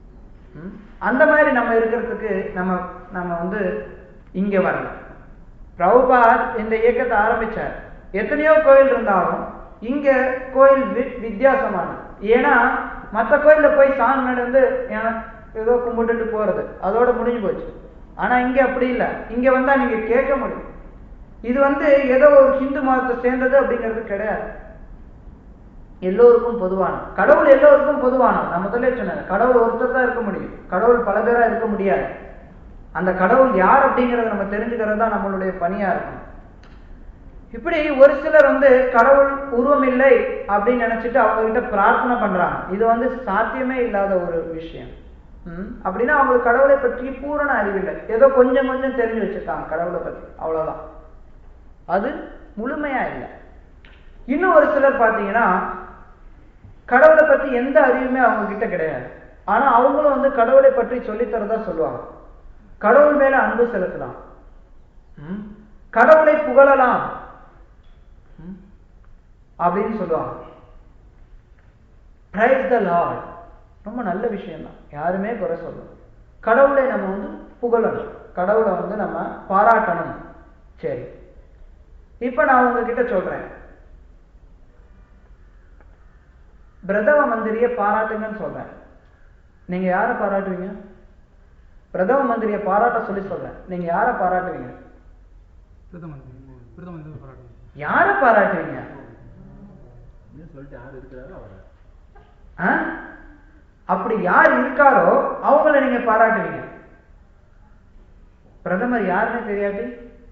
ம்? அந்த மாதிரி நம்ம இருக்கிறதுக்கு நம்ம நம்ம வந்து இங்க வரல பிரபுபாத் இந்த இயக்கத்தை ஆரம்பிச்சார் எத்தனையோ கோயில் இருந்தாலும் இங்க கோயில் வி- வித்தியாசமானது ஏன்னா மற்ற கோயில்ல போய் சாமி நடந்து ஏன் ஏதோ கும்பிட்டுட்டு போறது அதோட முடிஞ்சு போச்சு ஆனா இங்க அப்படி இல்லை இங்க வந்தா நீங்க கேட்க முடியும் இது வந்து ஏதோ ஒரு ஹிந்து மதத்தை சேர்ந்தது அப்படிங்கிறது கிடையாது எல்லோருக்கும் பொதுவான கடவுள் எல்லோருக்கும் பொதுவான நான் முதல்ல சொன்னேன் கடவுள் ஒருத்தர் தான் இருக்க முடியும் கடவுள் பல பேரா இருக்க முடியாது அந்த கடவுள் யார் அப்படிங்கறத நம்ம தெரிஞ்சுக்கிறது தான் நம்மளுடைய பணியா இருக்கும் இப்படி ஒரு சிலர் வந்து கடவுள் உருவம் இல்லை அப்படின்னு நினைச்சிட்டு அவங்க கிட்ட பிரார்த்தனை பண்றாங்க இது வந்து சாத்தியமே இல்லாத ஒரு விஷயம் ம்? அப்படின்னா அவங்களுக்கு கடவுளை பற்றி பூரண அறிவில்லை ஏதோ கொஞ்சம் கொஞ்சம் தெரிஞ்சு வச்சிருக்காங்க கடவுளை பத்தி அவ்வளவுதான் அது முழுமையா இல்லை இன்னும் ஒரு சிலர் பார்த்தீங்கன்னா கடவுளை பத்தி எந்த அறிவுமே அவங்க கிட்ட கிடையாது ஆனா அவங்களும் வந்து கடவுளை பற்றி சொல்லித்தரதா சொல்லுவாங்க கடவுள் மேல அன்பு செலுத்தலாம் ம்? கடவுளை புகழலாம் ம்? அப்படின்னு சொல்லுவாங்க பிரைஸ் த லார்ட் ரொம்ப நல்ல விஷயம் தான் யாருமே குறை சொல்லணும் கடவுளை நம்ம வந்து புகழணும் கடவுளை வந்து நம்ம பாராட்டணும் சரி இப்ப நான் உங்ககிட்ட சொல்றேன் பிரதம மந்திரியை பாராட்டுங்கன்னு சொல்றேன் நீங்க யாரை பாராட்டுவீங்க பிரதம மந்திரியை பாராட்ட சொல்லி சொல்றேன் நீங்க யாரை பாராட்டுவீங்க பிரதம பிரதம மந்திரி பாராட்டு யாரை பாராட்டுவீங்க சொல்லிட்டு யார் இருக்கிறாரோ அவரை ஆ? அப்படி யார் இருக்காரோ அவங்கள நீங்க பாராட்டுவீங்க பிரதமர் யாருன்னு தெரியாட்டி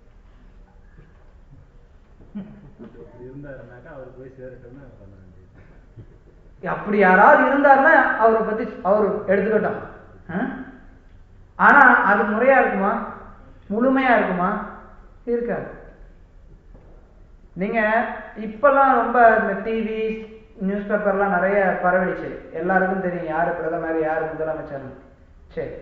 இருந்தாருனாக்கா அவர் போய் சேரட்டும்னு பண்ண வேண்டியது அப்படி யாராவது இருந்தாருன்னா அவரை பத்தி அவர் எடுத்துக்கிட்டோம் ஆ? ஆனா அது முறையா இருக்குமா முழுமையா இருக்குமா இருக்காது நீங்க இப்பெல்லாம் ரொம்ப இந்த டிவி நியூஸ் பேப்பர்லாம் நிறைய பரவடிச்சு எல்லாருக்கும் தெரியும் யாரு பிரதமர் யாரு முதலமைச்சர்னு சரி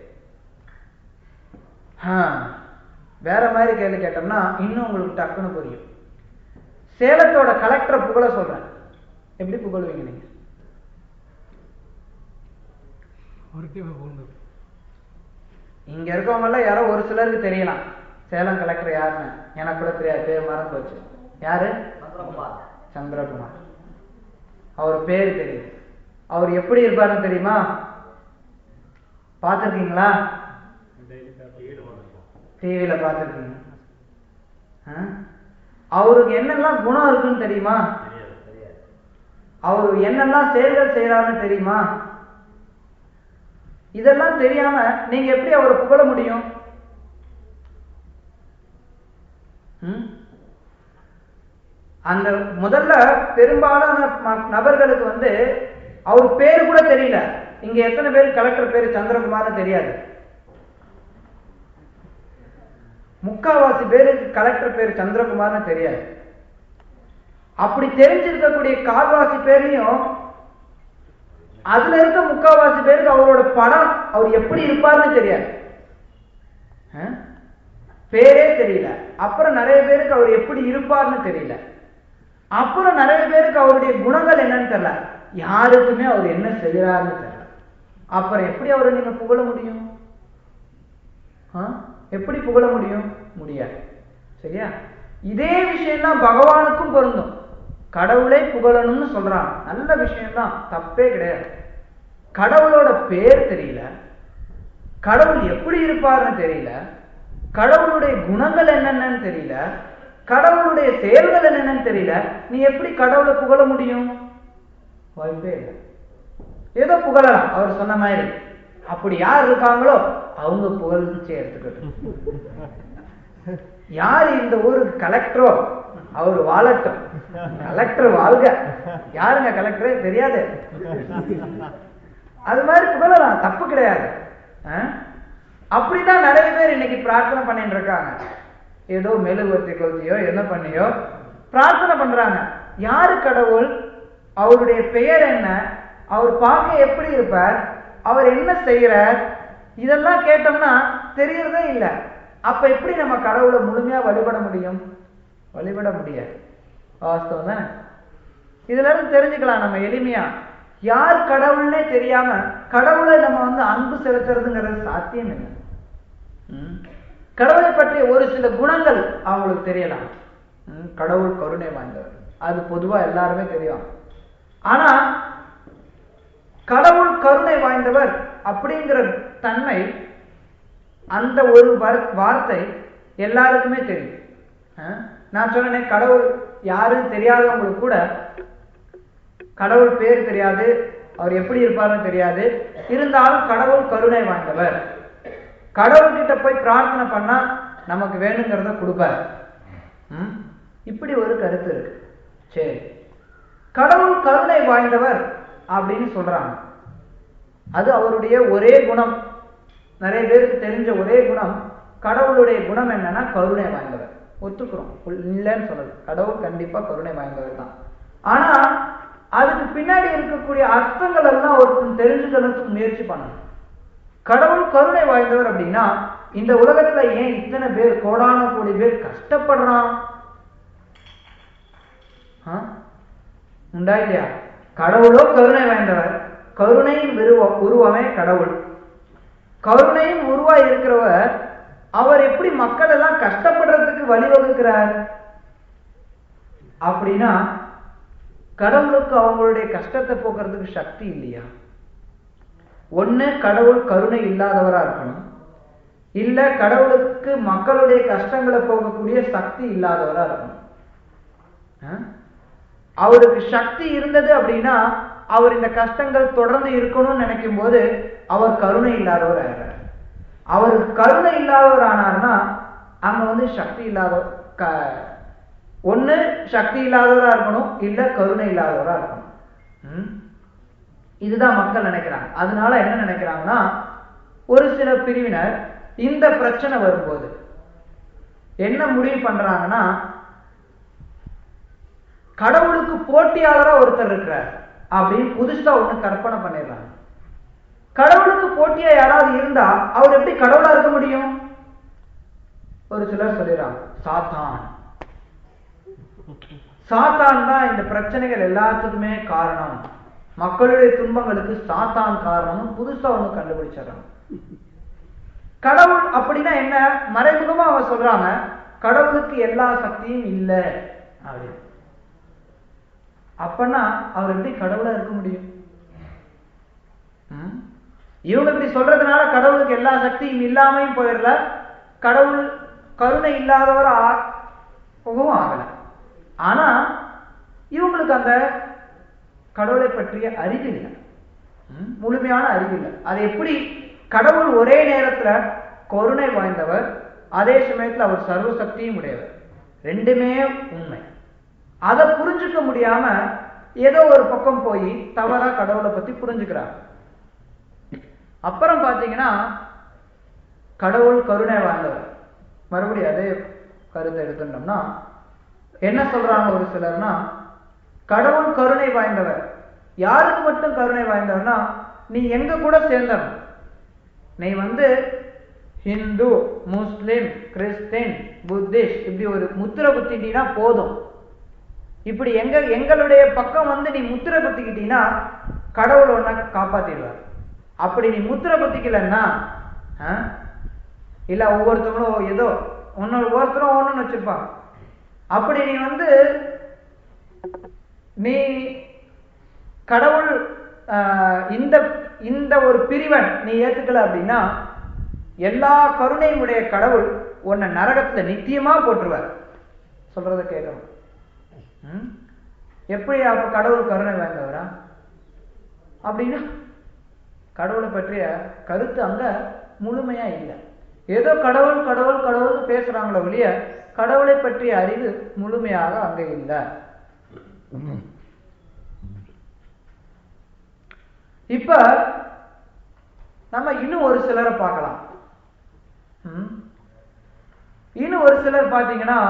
ஆ, வேற மாதிரி கேள்வி கேட்டோம்னா இன்னும் உங்களுக்கு டக்குன்னு புரியும் சேலத்தோட கலெக்டரை புகழ சொல்றேன் எப்படி புகழுவீங்க நீங்க அவருக்கே போகணும் இங்க இருக்கவங்க எல்லாம் யாரோ ஒரு சிலருக்கு தெரியலாம் சேலம் கலெக்டர் யாருன்னு எனக்கு கூட தெரியாது பேர் மறந்து போச்சு யாரு சந்திரகுமார் அவர் பேர் தெரியும் அவர் எப்படி இருப்பாருன்னு தெரியுமா பார்த்துருக்கீங்களா டெய்லி பேப்பர் டிவியில பார்த்துருக்கீங்க அவருக்கு என்னெல்லாம் குணம் இருக்குன்னு தெரியுமா தெரியாது தெரியாது அவர் என்னெல்லாம் செயல்கள் செய்யறாருன்னு தெரியுமா இதெல்லாம் தெரியாம நீங்க எப்படி அவரை புகழ முடியும் ம்? அந்த முதல்ல பெரும்பாலான ம- நபர்களுக்கு வந்து அவர் பேர் கூட தெரியல இங்க எத்தனை பேர் கலெக்டர் பேரு சந்திரகுமார்னு தெரியாது முக்காவாசி பேருக்கு கலெக்டர் பேர் சந்திரகுமார்னு தெரியாது அப்படி தெரிஞ்சிருக்கக்கூடிய கால்வாசி பேர்லயும் அதுல இருக்க முக்காவாசி பேருக்கு அவரோட படம் அவர் எப்படி இருப்பார்னு தெரியாது ஆ? பேரே தெரியல அப்புறம் நிறைய பேருக்கு அவர் எப்படி இருப்பார்னு தெரியல அப்புறம் நிறைய பேருக்கு அவருடைய குணங்கள் என்னன்னு தெரியல யாருக்குமே அவர் என்ன செய்யறாருன்னு தெரியல அப்புறம் எப்படி அவரை நீங்க புகழ முடியும் ஆ? எப்படி புகழ முடியும் முடியாது சரியா இதே விஷயம்தான் பகவானுக்கும் பொருந்தும் கடவுளை புகழணும்னு சொல்றாங்க நல்ல விஷயம்தான் தப்பே கிடையாது கடவுளோட பேர் தெரியல கடவுள் எப்படி இருப்பார்னு தெரியல கடவுளுடைய குணங்கள் என்னென்னு தெரியல கடவுளுடைய செயல்கள் என்னென்னு தெரியல நீ எப்படி கடவுளை புகழ முடியும் வாய்ப்பே இல்லை ஏதோ புகழலாம் அவர் சொன்ன மாதிரி அப்படி யார் இருக்காங்களோ அவங்க புகழ்ச்சி எடுத்துக்கட்டும் யார் இந்த ஊருக்கு கலெக்டரோ அவர் வாழட்டும் கலெக்டர் வாழ்க யாருங்க கலெக்டரே தெரியாது அது மாதிரி புகழலாம் தப்பு கிடையாது ஆ? அப்படிதான் நிறைய பேர் இன்னைக்கு பிரார்த்தனை பண்ணிட்டு இருக்காங்க ஏதோ மெழுகுவர்த்தி கொளுத்தியோ என்ன பண்ணியோ பிரார்த்தனை பண்றாங்க யாரு கடவுள் அவருடைய பெயர் என்ன அவர் பார்க்க எப்படி இருப்பார் அவர் என்ன செய்யறார் இதெல்லாம் கேட்டோம்னா தெரியறதே இல்லை அப்ப எப்படி நம்ம கடவுளை முழுமையா வழிபட முடியும் வழிபட முடியாது வாஸ்தவம் தானே இதுல இருந்து தெரிஞ்சுக்கலாம் நம்ம எளிமையா யார் கடவுள்னே தெரியாம கடவுளை நம்ம வந்து அன்பு செலுத்துறதுங்கிறது சாத்தியம் இல்லை ம். கடவுளை பற்றிய ஒரு சில குணங்கள் அவங்களுக்கு தெரியலாம் ம், கடவுள் கருணை வாய்ந்தவர் அது பொதுவா எல்லாருமே தெரியும் ஆனா கடவுள் கருணை வாய்ந்தவர் அப்படிங்கிற தன்மை அந்த ஒரு வர்- வார்த்தை எல்லாருக்குமே தெரியும் ஆ? நான் சொன்னேன் கடவுள் யாருன்னு தெரியாதவங்களுக்கு கூட கடவுள் பேர் தெரியாது அவர் எப்படி இருப்பாருன்னு தெரியாது இருந்தாலும் கடவுள் கருணை வாய்ந்தவர் கடவுள்கிட்ட போய் பிரார்த்தனை பண்ணா நமக்கு வேணுங்கிறத கொடுப்பார் ம்? இப்படி ஒரு கருத்து இருக்கு சரி கடவுள் கருணை வாய்ந்தவர் அப்படின்னு சொல்றாங்க அது அவருடைய ஒரே குணம் நிறைய பேருக்கு தெரிஞ்ச ஒரே குணம் கடவுளுடைய குணம் என்னன்னா கருணை வாய்ந்தவர் ஒத்துக்கிறோம் இல்லைன்னு சொல்லல கடவுள் கண்டிப்பா கருணை வாய்ந்தவர் தான் ஆனா அதுக்கு பின்னாடி இருக்கக்கூடிய அர்த்தங்கள் எல்லாம் ஒருத்தன் தெரிஞ்சுக்கிறதுக்கு முயற்சி பண்ணணும் கடவுள் கருணை வாய்ந்தவர் அப்படின்னா இந்த உலகத்துல ஏன் இத்தனை பேர் கோடான கோடி பேர் கஷ்டப்படுறான் ஆ? உண்டா இல்லையா கடவுளோ கருணை வாய்ந்தவர் கருணையின் உருவ உருவமே கடவுள் கருணையின் உருவா இருக்கிறவர் அவர் எப்படி மக்கள் எல்லாம் கஷ்டப்படுறதுக்கு வழிவகுக்கிறார் அப்படின்னா கடவுளுக்கு அவங்களுடைய கஷ்டத்தை போக்குறதுக்கு சக்தி இல்லையா ஒண்ணு கடவுள் கருணை இல்லாதவரா இருக்கணும் இல்ல கடவுளுக்கு மக்களுடைய கஷ்டங்களை போகக்கூடிய சக்தி இல்லாதவரா இருக்கணும் ஆ? அவருக்கு சக்தி இருந்தது அப்படின்னா அவர் இந்த கஷ்டங்கள் தொடர்ந்து இருக்கணும்னு நினைக்கும் போது அவர் கருணை இல்லாதவர் ஆகிறார் அவருக்கு கருணை இல்லாதவர் ஆனார்னா அங்க வந்து சக்தி இல்லாத க ஒண்ணு சக்தி இல்லாதவரா இருக்கணும் இல்ல கருணை இல்லாதவரா இருக்கணும் ம்? இதுதான் மக்கள் நினைக்கிறாங்க அதனால என்ன நினைக்கிறாங்கன்னா ஒரு சில பிரிவினர் இந்த பிரச்சனை வரும்போது என்ன முடிவு பண்றாங்கன்னா கடவுளுக்கு போட்டியாளரா ஒருத்தர் இருக்கிறார் அப்படின்னு புதுசா ஒண்ணு கற்பனை பண்ணிடுறாங்க கடவுளுக்கு போட்டியா யாராவது இருந்தா அவர் எப்படி கடவுளா இருக்க முடியும் ஒரு சிலர் சொல்லிடுறாங்க சாத்தான் சாத்தான் தான் இந்த பிரச்சனைகள் எல்லாத்துக்குமே காரணம் மக்களுடைய துன்பங்களுக்கு சாத்தான் காரணம் புதுசா ஒண்ணு கண்டுபிடிச்சிடறாங்க கடவுள் அப்படின்னா என்ன மறைமுகமா அவங்க சொல்றாங்க கடவுளுக்கு எல்லா சக்தியும் இல்லை அப்படின்னு அப்பன்னா அவர் எப்படி கடவுளா இருக்க முடியும் ம்? இவங்க இப்படி சொல்றதுனால கடவுளுக்கு எல்லா சக்தியும் இல்லாமையும் போயிடல கடவுள் கருணை இல்லாதவர் ஆகவும் ஆகல ஆனா இவங்களுக்கு அந்த கடவுளை பற்றிய அறிவு இல்லை ம்? முழுமையான அறிவு இல்லை அது எப்படி கடவுள் ஒரே நேரத்துல கருணை வாய்ந்தவர் அதே சமயத்துல அவர் சர்வ சக்தியும் உடையவர் ரெண்டுமே உண்மை அதை புரிஞ்சுக்க முடியாம ஏதோ ஒரு பக்கம் போய் தவறா கடவுளை பத்தி புரிஞ்சுக்கிறாங்க அப்புறம் பாத்தீங்கன்னா கடவுள் கருணை வாழ்ந்தவர் மறுபடியும் அதே கருத்தை எடுத்துட்டோம்னா என்ன சொல்றாங்க ஒரு சிலர்னா கடவுள் கருணை வாய்ந்தவர் யாருக்கு மட்டும் கருணை வாய்ந்தவர்னா நீ எங்க கூட சேர்ந்தவன் நீ வந்து ஹிந்து முஸ்லிம் கிறிஸ்டின் புத்திஸ்ட் இப்படி ஒரு முத்திரை குத்திட்டீங்கன்னா போதும் இப்படி எங்க எங்களுடைய பக்கம் வந்து நீ முத்திரை குத்திக்கிட்டீங்கன்னா கடவுள் உன்னை காப்பாத்திடுவார் அப்படி நீ முத்திரை குத்திக்கலன்னா ஆ? இல்ல ஒவ்வொருத்தவங்களும் ஏதோ ஒன்னு ஒவ்வொருத்தரும் ஒண்ணுன்னு வச்சிருப்பாங்க அப்படி நீ வந்து நீ கடவுள் ஆஹ், இந்த இந்த ஒரு பிரிவன் நீ ஏத்துக்கல அப்படின்னா எல்லா கருணையும் உடைய கடவுள் உன்னை நரகத்துல நித்தியமா போட்டுருவார் சொல்றத கேட்கணும் ம்? எப்படி அப்ப கடவுள் கருணை வாய்ந்தவரா அப்படின்னா கடவுளை பற்றிய கருத்து அங்க முழுமையா இல்லை ஏதோ கடவுள் கடவுள் கடவுள்னு பேசுறாங்களே ஒழிய கடவுளை பற்றிய அறிவு முழுமையாக அங்க இல்லை இப்ப நம்ம இன்னும் ஒரு சிலரை பார்க்கலாம் ம்? இன்னும் ஒரு சிலர் பார்த்தீங்கன்னா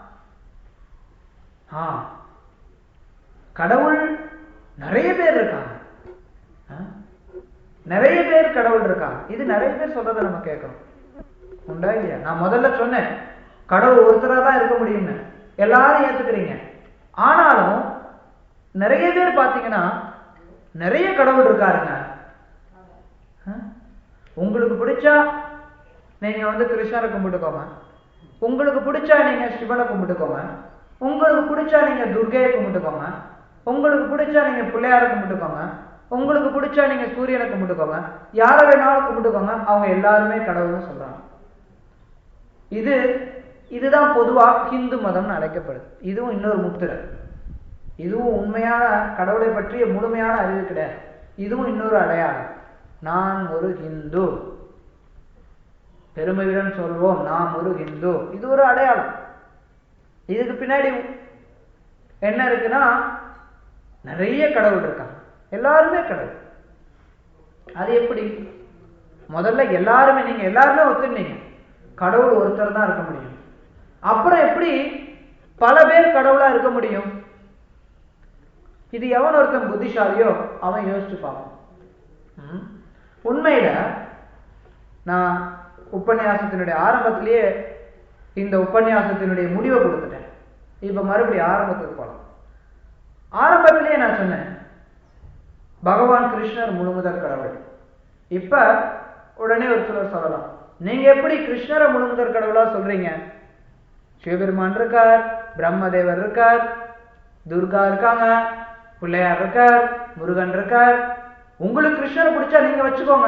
ஆ கடவுள் நிறைய பேர் இருக்காங்க ஆ? நிறைய பேர் கடவுள் இருக்காங்க இது நிறைய பேர் சொல்றதை நம்ம கேட்கணும் உண்டா இல்லையா நான் முதல்ல சொன்னேன் கடவுள் ஒருத்தரா தான் இருக்க முடியும்னு எல்லாரும் ஏத்துக்கிறீங்க ஆனாலும் நிறைய பேர் பார்த்தீங்கன்னா நிறைய கடவுள் இருக்காருங்க ஆ? உங்களுக்கு பிடிச்சா நீங்க வந்து கிருஷ்ணரை கும்பிட்டுக்கோங்க உங்களுக்கு பிடிச்சா நீங்க சிவனை கும்பிட்டுக்கோங்க உங்களுக்கு பிடிச்சா நீங்க துர்கையை கும்பிட்டுக்கோங்க உங்களுக்கு பிடிச்சா நீங்க பிள்ளையாரை கும்பிட்டுக்கோங்க உங்களுக்கு பிடிச்சா நீங்க சூரியனை கும்பிட்டுக்கோங்க யாரை வேணாலும் கும்பிட்டுக்கோங்க அவங்க எல்லாருமே கடவுள்னு சொல்றாங்க இது இதுதான் பொதுவா ஹிந்து மதம்னு அழைக்கப்படுது இதுவும் இன்னொரு முத்திரை இதுவும் உண்மையான கடவுளை பற்றிய முழுமையான அறிவு கிடையாது இதுவும் இன்னொரு அடையாளம் நான் ஒரு ஹிந்து பெருமையுடன் சொல்வோம் நாம் ஒரு ஹிந்து இது ஒரு அடையாளம் இதுக்கு பின்னாடி என்ன இருக்குன்னா நிறைய கடவுள் இருக்காங்க எல்லாருமே கடவுள் அது எப்படி முதல்ல எல்லாருமே நீங்க எல்லாருமே ஒத்துனீங்க கடவுள் ஒருத்தர் தான் இருக்க முடியும் அப்புறம் எப்படி பல பேர் கடவுளா இருக்க முடியும் இது எவன் ஒருத்தன் புத்திசாலியோ அவன் யோசிச்சு பார்ப்பான் ம்? உண்மையில நான் உபன்யாசத்தினுடைய ஆரம்பத்திலேயே இந்த உபன்யாசத்தினுடைய முடிவை கொடுத்துட்டேன் இப்ப மறுபடியும் ஆரம்பத்துக்கு போலாம் ஆரம்பத்திலேயே நான் சொன்னேன் பகவான் கிருஷ்ணர் முழுமுதற் கடவுள் இப்ப உடனே ஒரு சிலர் சொல்லலாம் நீங்க எப்படி கிருஷ்ணரை முழுமுதற் கடவுளா சொல்றீங்க சிவபெருமான் இருக்கார் பிரம்மதேவர் இருக்கார் துர்கா இருக்காங்க பிள்ளையார் இருக்கார் முருகன் இருக்கார் உங்களுக்கு கிருஷ்ணரை பிடிச்சா நீங்க வச்சுக்கோங்க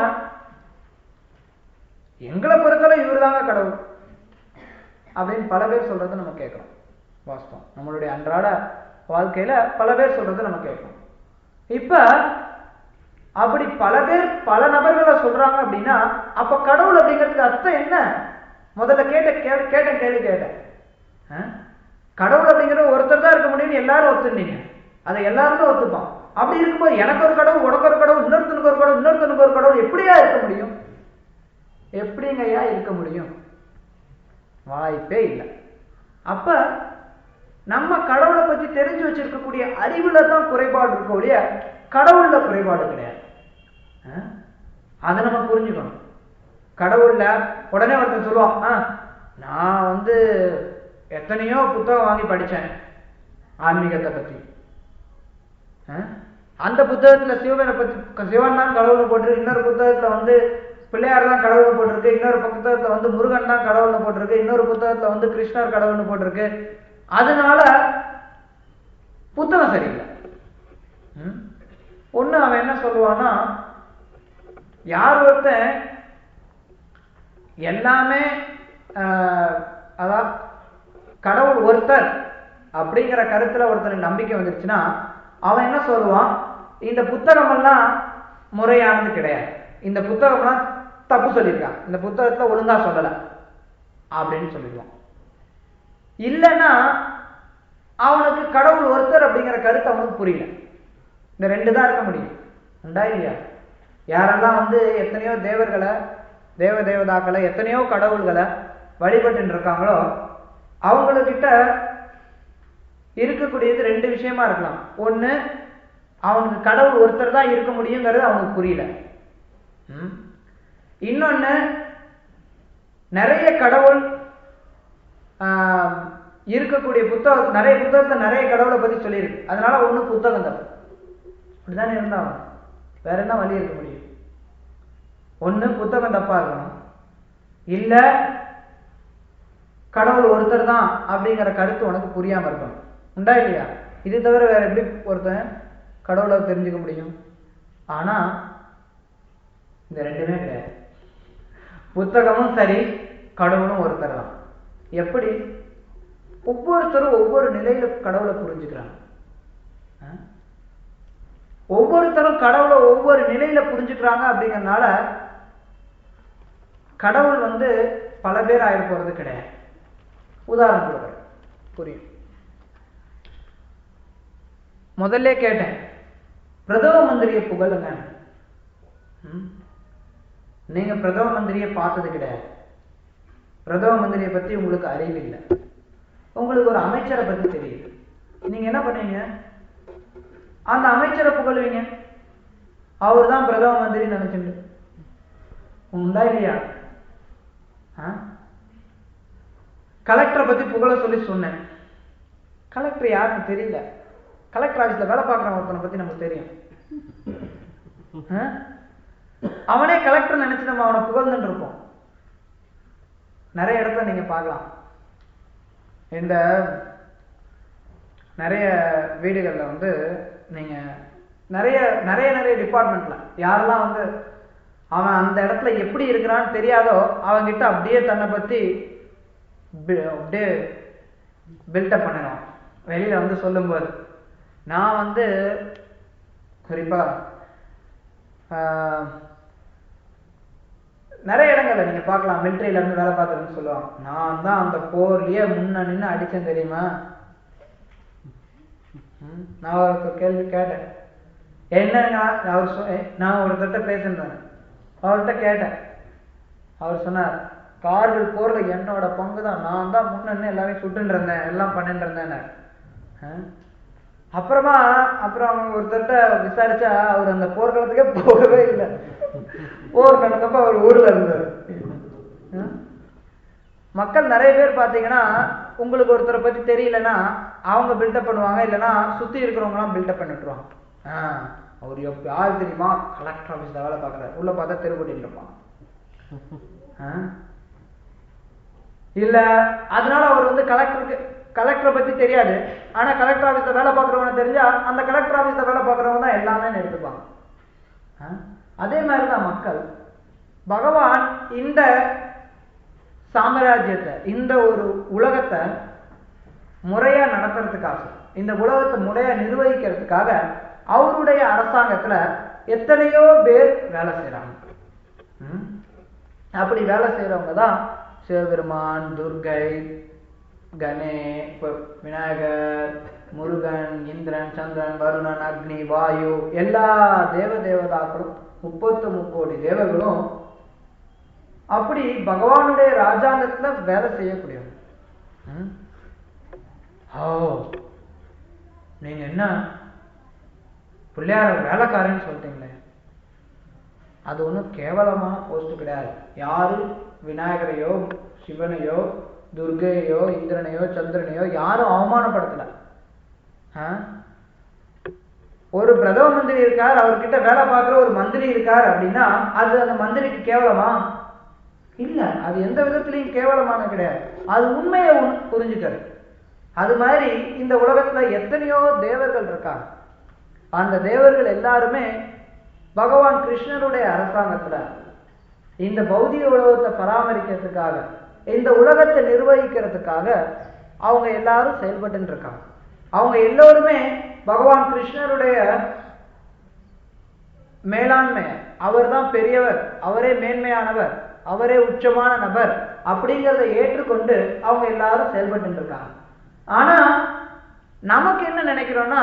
எங்களை பொறுத்தவரை இவர்தாங்க கடவுள் அப்படின்னு பல பேர் சொல்றதை நம்ம கேட்கிறோம் வாஸ்தவம் நம்மளுடைய அன்றாட வாழ்க்கையில பல பேர் சொல்றதை நம்ம கேட்கிறோம் இப்ப அப்படி பல பேர் பல நபர்களை சொல்றாங்க அப்படின்னா அப்ப கடவுள் அப்படிங்கிறதுக்கு அர்த்தம் என்ன முதல்ல கேட்ட கே- கேட்டேன் கேள்வி கேட்டேன் ஆ? கடவுள் அப்படிங்கிறது ஒருத்தர் தான் இருக்க முடியும்னு எல்லாரும் ஒத்துனீங்க அதை எல்லாருமே ஒத்துப்பான் அப்படி இருக்கும்போது எனக்கு ஒரு கடவுள் உனக்கு ஒரு கடவுள் இன்னொருத்தனுக்கு ஒரு கடவுள் இன்னொருத்தனுக்கு ஒரு கடவுள் எப்படியா இருக்க முடியும் எப்படிங்கய்யா இருக்க முடியும் வாய்ப்பே இல்லை அப்ப நம்ம கடவுளை பத்தி தெரிஞ்சு வச்சிருக்கக்கூடிய அறிவுல தான் குறைபாடு இருக்க ஒழிய கடவுள்ல குறைபாடு கிடையாது ஆ? அதை நம்ம புரிஞ்சுக்கணும் கடவுள்ல உடனே ஒருத்தன் சொல்லுவான் "ஆ, நான் வந்து எத்தனையோ புத்தகம் வாங்கி படிச்சேன் ஆன்மீகத்தை பத்தி ஆ? அந்த புத்தகத்துல சிவனை பத்தி சிவன் தான் கடவுள்னு போட்டிருக்கு இன்னொரு புத்தகத்துல வந்து பிள்ளையார் தான் கடவுள்னு போட்டிருக்கு இன்னொரு புத்தகத்துல வந்து முருகன் தான் கடவுள்னு போட்டிருக்கு இன்னொரு புத்தகத்துல வந்து கிருஷ்ணர் கடவுள்னு போட்டிருக்கு அதனால புத்தகம் சரியில்லை ம்? ஒண்ணு அவன் என்ன சொல்லுவான்னா யார் ஒருத்தன் எல்லாமே ஆஹ், அதான் கடவுள் ஒருத்தர் அப்படிங்கிற கருத்துல ஒருத்தனுக்கு நம்பிக்கை வந்துருச்சுன்னா அவன் என்ன சொல்லுவான் இந்த புத்தகமெல்லாம் முறையானது கிடையாது இந்த புத்தகம்லாம் தப்பு சொல்லியிருக்கான் இந்த புத்தகத்துல ஒழுங்கா சொல்லல அப்படின்னு சொல்லிடுவான் இல்லைன்னா அவனுக்கு கடவுள் ஒருத்தர் அப்படிங்கிற கருத்து அவனுக்கு புரியல இந்த ரெண்டு தான் இருக்க முடியும் உண்டா இல்லையா யாரெல்லாம் வந்து எத்தனையோ தேவர்களை தேவ தேவதாக்களை எத்தனையோ கடவுள்களை வழிபட்டு இருக்காங்களோ அவங்கக்கிட்ட இருக்கக்கூடியது ரெண்டு விஷயமா இருக்கலாம் ஒண்ணு அவனுக்கு கடவுள் ஒருத்தர் தான் இருக்க முடியுங்கிறது அவனுக்கு புரியல ம்? இன்னொன்னு நிறைய கடவுள் ஆஹ், இருக்கக்கூடிய புத்தகம் நிறைய புத்தகத்தை நிறைய கடவுளை பத்தி சொல்லியிருக்கு அதனால ஒண்ணு புத்தகம் தப்பு அப்படிதானே இருந்தாலும் வேற என்ன வழி இருக்க முடியும் ஒண்ணு புத்தகம் தப்பா இருக்கணும் இல்ல கடவுள் ஒருத்தர் தான் அப்படிங்கிற கருத்து உனக்கு புரியாம இருக்கணும் உண்டா இல்லையா இது தவிர வேற எப்படி ஒருத்தன் கடவுளை தெரிஞ்சுக்க முடியும் ஆனா இந்த ரெண்டுமே கிடையாது புத்தகமும் சரி கடவுளும் ஒருத்தர் தான் எப்படி ஒவ்வொருத்தரும் ஒவ்வொரு நிலையில கடவுளை புரிஞ்சுக்கிறாங்க ஆ? ஒவ்வொருத்தரும் கடவுளை ஒவ்வொரு நிலையில புரிஞ்சுக்கிறாங்க அப்படிங்கறதுனால கடவுள் வந்து பல பேர் ஆயிட போறது கிடையாது உதாரணம் கொடுக்குறேன் புரியும் முதல்ல கேட்டேன் பிரதம மந்திரியை புகழுங்க ம்? நீங்க பிரதம மந்திரியை பார்த்தது கிடையாது பிரதம மந்திரியை பத்தி உங்களுக்கு அறிவு இல்லை உங்களுக்கு ஒரு அமைச்சரை பத்தி தெரியுது நீங்க என்ன பண்ணுவீங்க அந்த அமைச்சரை புகழுவீங்க அவர் தான் பிரதம மந்திரி நினைச்சுட்டு உண்டா இல்லையா ஆ? கலெக்டரை பத்தி புகழ சொல்லி சொன்னேன் கலெக்டர் யாருன்னு தெரியல கலெக்டர் ஆஃபீஸ்ல வேலை பார்க்குற ஒருத்தனை பத்தி நமக்கு தெரியும் ஆ? அவனே கலெக்டர் நினைச்சு நம்ம அவனை புகழ்ந்துட்டு இருப்போம் நிறைய இடத்துல நீங்க பார்க்கலாம் இந்த நிறைய வீடுகளில் வந்து நீங்க நிறைய நிறைய நிறைய டிபார்ட்மெண்ட்ல யாரெல்லாம் வந்து அவன் அந்த இடத்துல எப்படி இருக்கிறான்னு தெரியாதோ அவன்கிட்ட அப்படியே தன்னை பத்தி பி- அப்படியே பில்டப் பண்ணிடுவான் வெளியில வந்து சொல்லும்போது நான் வந்து குறிப்பா ஆஹ், நிறைய இடங்கள்ல நீங்க பார்க்கலாம் மிலிட்டரியில இருந்து வேலை பார்த்துருன்னு சொல்லுவாங்க நான் தான் அந்த போர்லயே முன்ன நின்னு அடிச்சேன் தெரியுமா ம், நான் ஒரு கேள்வி கேட்டேன் என்னங்க அவர் சொ- எ- நான் ஒருத்தர்கிட்ட பேசியிருந்தேன் அவர்கிட்ட கேட்டேன் அவர் சொன்னார் கார்கள் போர்ல என்னோட பங்கு தான் நான் தான் முன்ன எல்லாமே சுட்டுன்னு இருந்தேன் எல்லாம் பண்ணிட்டு இருந்தேன் அப்புறமா அப்புறம் அவங்க ஒருத்தர்கிட்ட விசாரிச்சா அவர் அந்த போர்க்களத்துக்கே போகவே இல்லை போர் நடந்தப்ப அவர் ஊர்ல இருந்தார் ஆ? மக்கள் நிறைய பேர் பாத்தீங்கன்னா உங்களுக்கு ஒருத்தரை பத்தி தெரியலன்னா அவங்க பில்டப் பண்ணுவாங்க இல்லைன்னா சுத்தி இருக்கிறவங்க எல்லாம் பில்டப் பண்ணி விட்டுருவாங்க ஆ, அவர் எப்ப யார் தெரியுமா கலெக்டர் ஆபீஸ்ல வேலை பார்க்கறாரு உள்ள பார்த்தா தெருப்பட்டியில் இருப்பான் ஆ? இல்ல அதனால அவர் வந்து கலெக்டருக்கு கலெக்டரை பத்தி தெரியாது ஆனா கலெக்டர் ஆபீஸ்ல வேலை பார்க்கறவங்க தெரிஞ்சா அந்த கலெக்டர் ஆபீஸ்ல வேலை பார்க்கறவங்க தான் எல்லாமே எடுத்துப்பாங்க ஆ? அதே மாதிரிதான் மக்கள் பகவான் இந்த சாம்ராஜ்யத்தை இந்த ஒரு உலகத்தை முறையா நடத்துறதுக்காக இந்த உலகத்தை முறையா நிர்வகிக்கிறதுக்காக அவருடைய அரசாங்கத்துல எத்தனையோ பேர் வேலை செய்றாங்க ம்? அப்படி வேலை செய்யறவங்க தான் சிவபெருமான் துர்கை கணே இப்ப விநாயகர் முருகன் இந்திரன் சந்திரன் வருணன் அக்னி வாயு எல்லா தேவ தேவதாக்களும் முப்பத்து முக்கோடி தேவர்களும் அப்படி பகவானுடைய ராஜாங்கத்துல வேலை செய்யக்கூடியவங்க ம்? ஓ நீங்க என்ன பிள்ளையார் வேலைக்காரன்னு சொல்லிட்டீங்களே அது ஒன்றும் கேவலமான போஸ்ட் கிடையாது யாரு விநாயகரையோ சிவனையோ துர்கையோ இந்திரனையோ சந்திரனையோ யாரும் அவமானப்படுத்தல ஆ? ஒரு பிரதம மந்திரி இருக்கார் அவர்கிட்ட வேலை பார்க்குற ஒரு மந்திரி இருக்கார் அப்படின்னா அது அந்த மந்திரிக்கு கேவலமா இல்ல அது எந்த விதத்திலையும் கேவலமான கிடையாது அது உண்மையை உண்- புரிஞ்சுக்கிறது அது மாதிரி இந்த உலகத்துல எத்தனையோ தேவர்கள் இருக்காங்க அந்த தேவர்கள் எல்லாருமே பகவான் கிருஷ்ணருடைய அரசாங்கத்துல இந்த பௌதிக உலகத்தை பராமரிக்கிறதுக்காக இந்த உலகத்தை நிர்வகிக்கிறதுக்காக அவங்க எல்லாரும் செயல்பட்டு இருக்காங்க அவங்க எல்லோருமே பகவான் கிருஷ்ணருடைய மேலாண்மை அவர்தான் பெரியவர் அவரே மேன்மையானவர் அவரே உச்சமான நபர் அப்படிங்கிறத ஏற்றுக்கொண்டு அவங்க எல்லாரும் செயல்பட்டு இருக்காங்க ஆனா நமக்கு என்ன நினைக்கிறோம்னா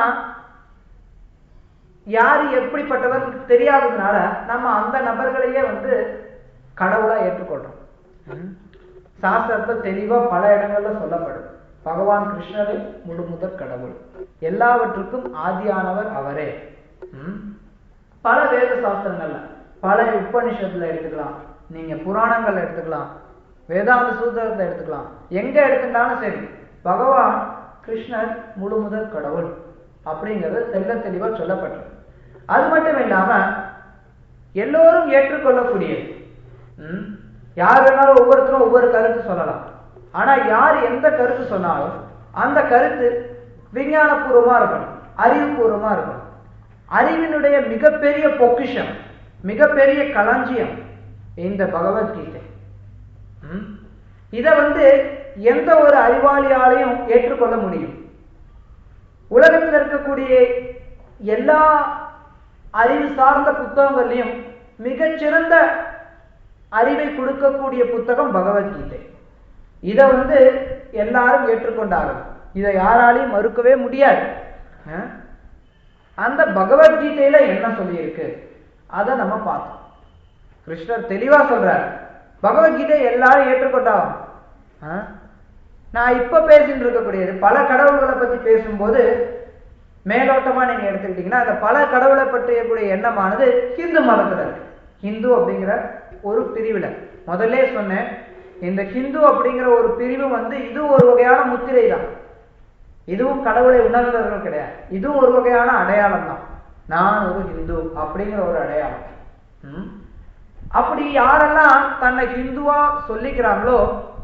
யாரு எப்படிப்பட்டவர் தெரியாததுனால நம்ம அந்த நபர்களையே வந்து கடவுளா ஏற்றுக்கொள்றோம் ம். சாஸ்திரத்துல தெளிவா பல இடங்கள்ல சொல்லப்படும் பகவான் கிருஷ்ணரே முழு முதற் கடவுள் எல்லாவற்றுக்கும் ஆதியானவர் அவரே ம். பல வேத சாஸ்திரங்கள்ல பல உபநிஷத்துல எடுத்துக்கலாம் நீங்க புராணங்கள்ல எடுத்துக்கலாம் வேதாந்த சூத்திரத்தை எடுத்துக்கலாம் எங்க எடுத்துட்டாலும் சரி பகவான் கிருஷ்ணர் முழு முதற் கடவுள் அப்படிங்கிறது தெள்ள தெளிவா சொல்லப்பட்டது அது மட்டும் இல்லாம எல்லோரும் ஏற்றுக்கொள்ளக்கூடியது ம்? யார் வேணாலும் ஒவ்வொருத்தரும் ஒவ்வொரு கருத்து சொல்லலாம் ஆனா யார் எந்த கருத்து சொன்னாலும் அந்த கருத்து விஞ்ஞானபூர்வமா இருக்கணும் அறிவுபூர்வமா இருக்கணும் அறிவினுடைய மிகப்பெரிய பொக்கிஷம் மிகப்பெரிய களஞ்சியம் இந்த பகவத்கீதை ம்? இத வந்து எந்த ஒரு அறிவாளியாலையும் ஏற்றுக்கொள்ள முடியும் உலகத்தில் இருக்கக்கூடிய எல்லா அறிவு சார்ந்த புத்தகங்கள்லையும் மிகச்சிறந்த அறிவை கொடுக்கக்கூடிய புத்தகம் பகவத்கீதை இதை வந்து எல்லாரும் ஏற்றுக்கொண்டார்கள் இதை யாராலையும் மறுக்கவே முடியாது அஹ்? அந்த பகவத்கீதையில என்ன சொல்லியிருக்கு அதை நம்ம பார்த்தோம் கிருஷ்ணர் தெளிவா சொல்றார் பகவத்கீதை எல்லாரும் ஏற்றுக்கொண்டாகும் ஆ? நான் இப்ப பேசிட்டு இருக்கக்கூடியது பல கடவுள்களை பத்தி பேசும்போது மேலோட்டமா நீங்க எடுத்துக்கிட்டீங்கன்னா அந்த பல கடவுளை பற்றியக்கூடிய எண்ணமானது ஹிந்து மதத்துல இருக்கு ஹிந்து அப்படிங்கிற ஒரு பிரிவுல முதல்ல சொன்னேன் இந்த ஹிந்து அப்படிங்கிற ஒரு பிரிவு வந்து இது ஒரு வகையான முத்திரை தான் இதுவும் கடவுளை உணர்ந்தவர்கள் கிடையாது இதுவும் ஒரு வகையான அடையாளம் தான் நான் ஒரு ஹிந்து அப்படிங்கிற ஒரு அடையாளம் ம்? அப்படி யாரெல்லாம் தன்னை ஹிந்துவா சொல்லிக்கிறாங்களோ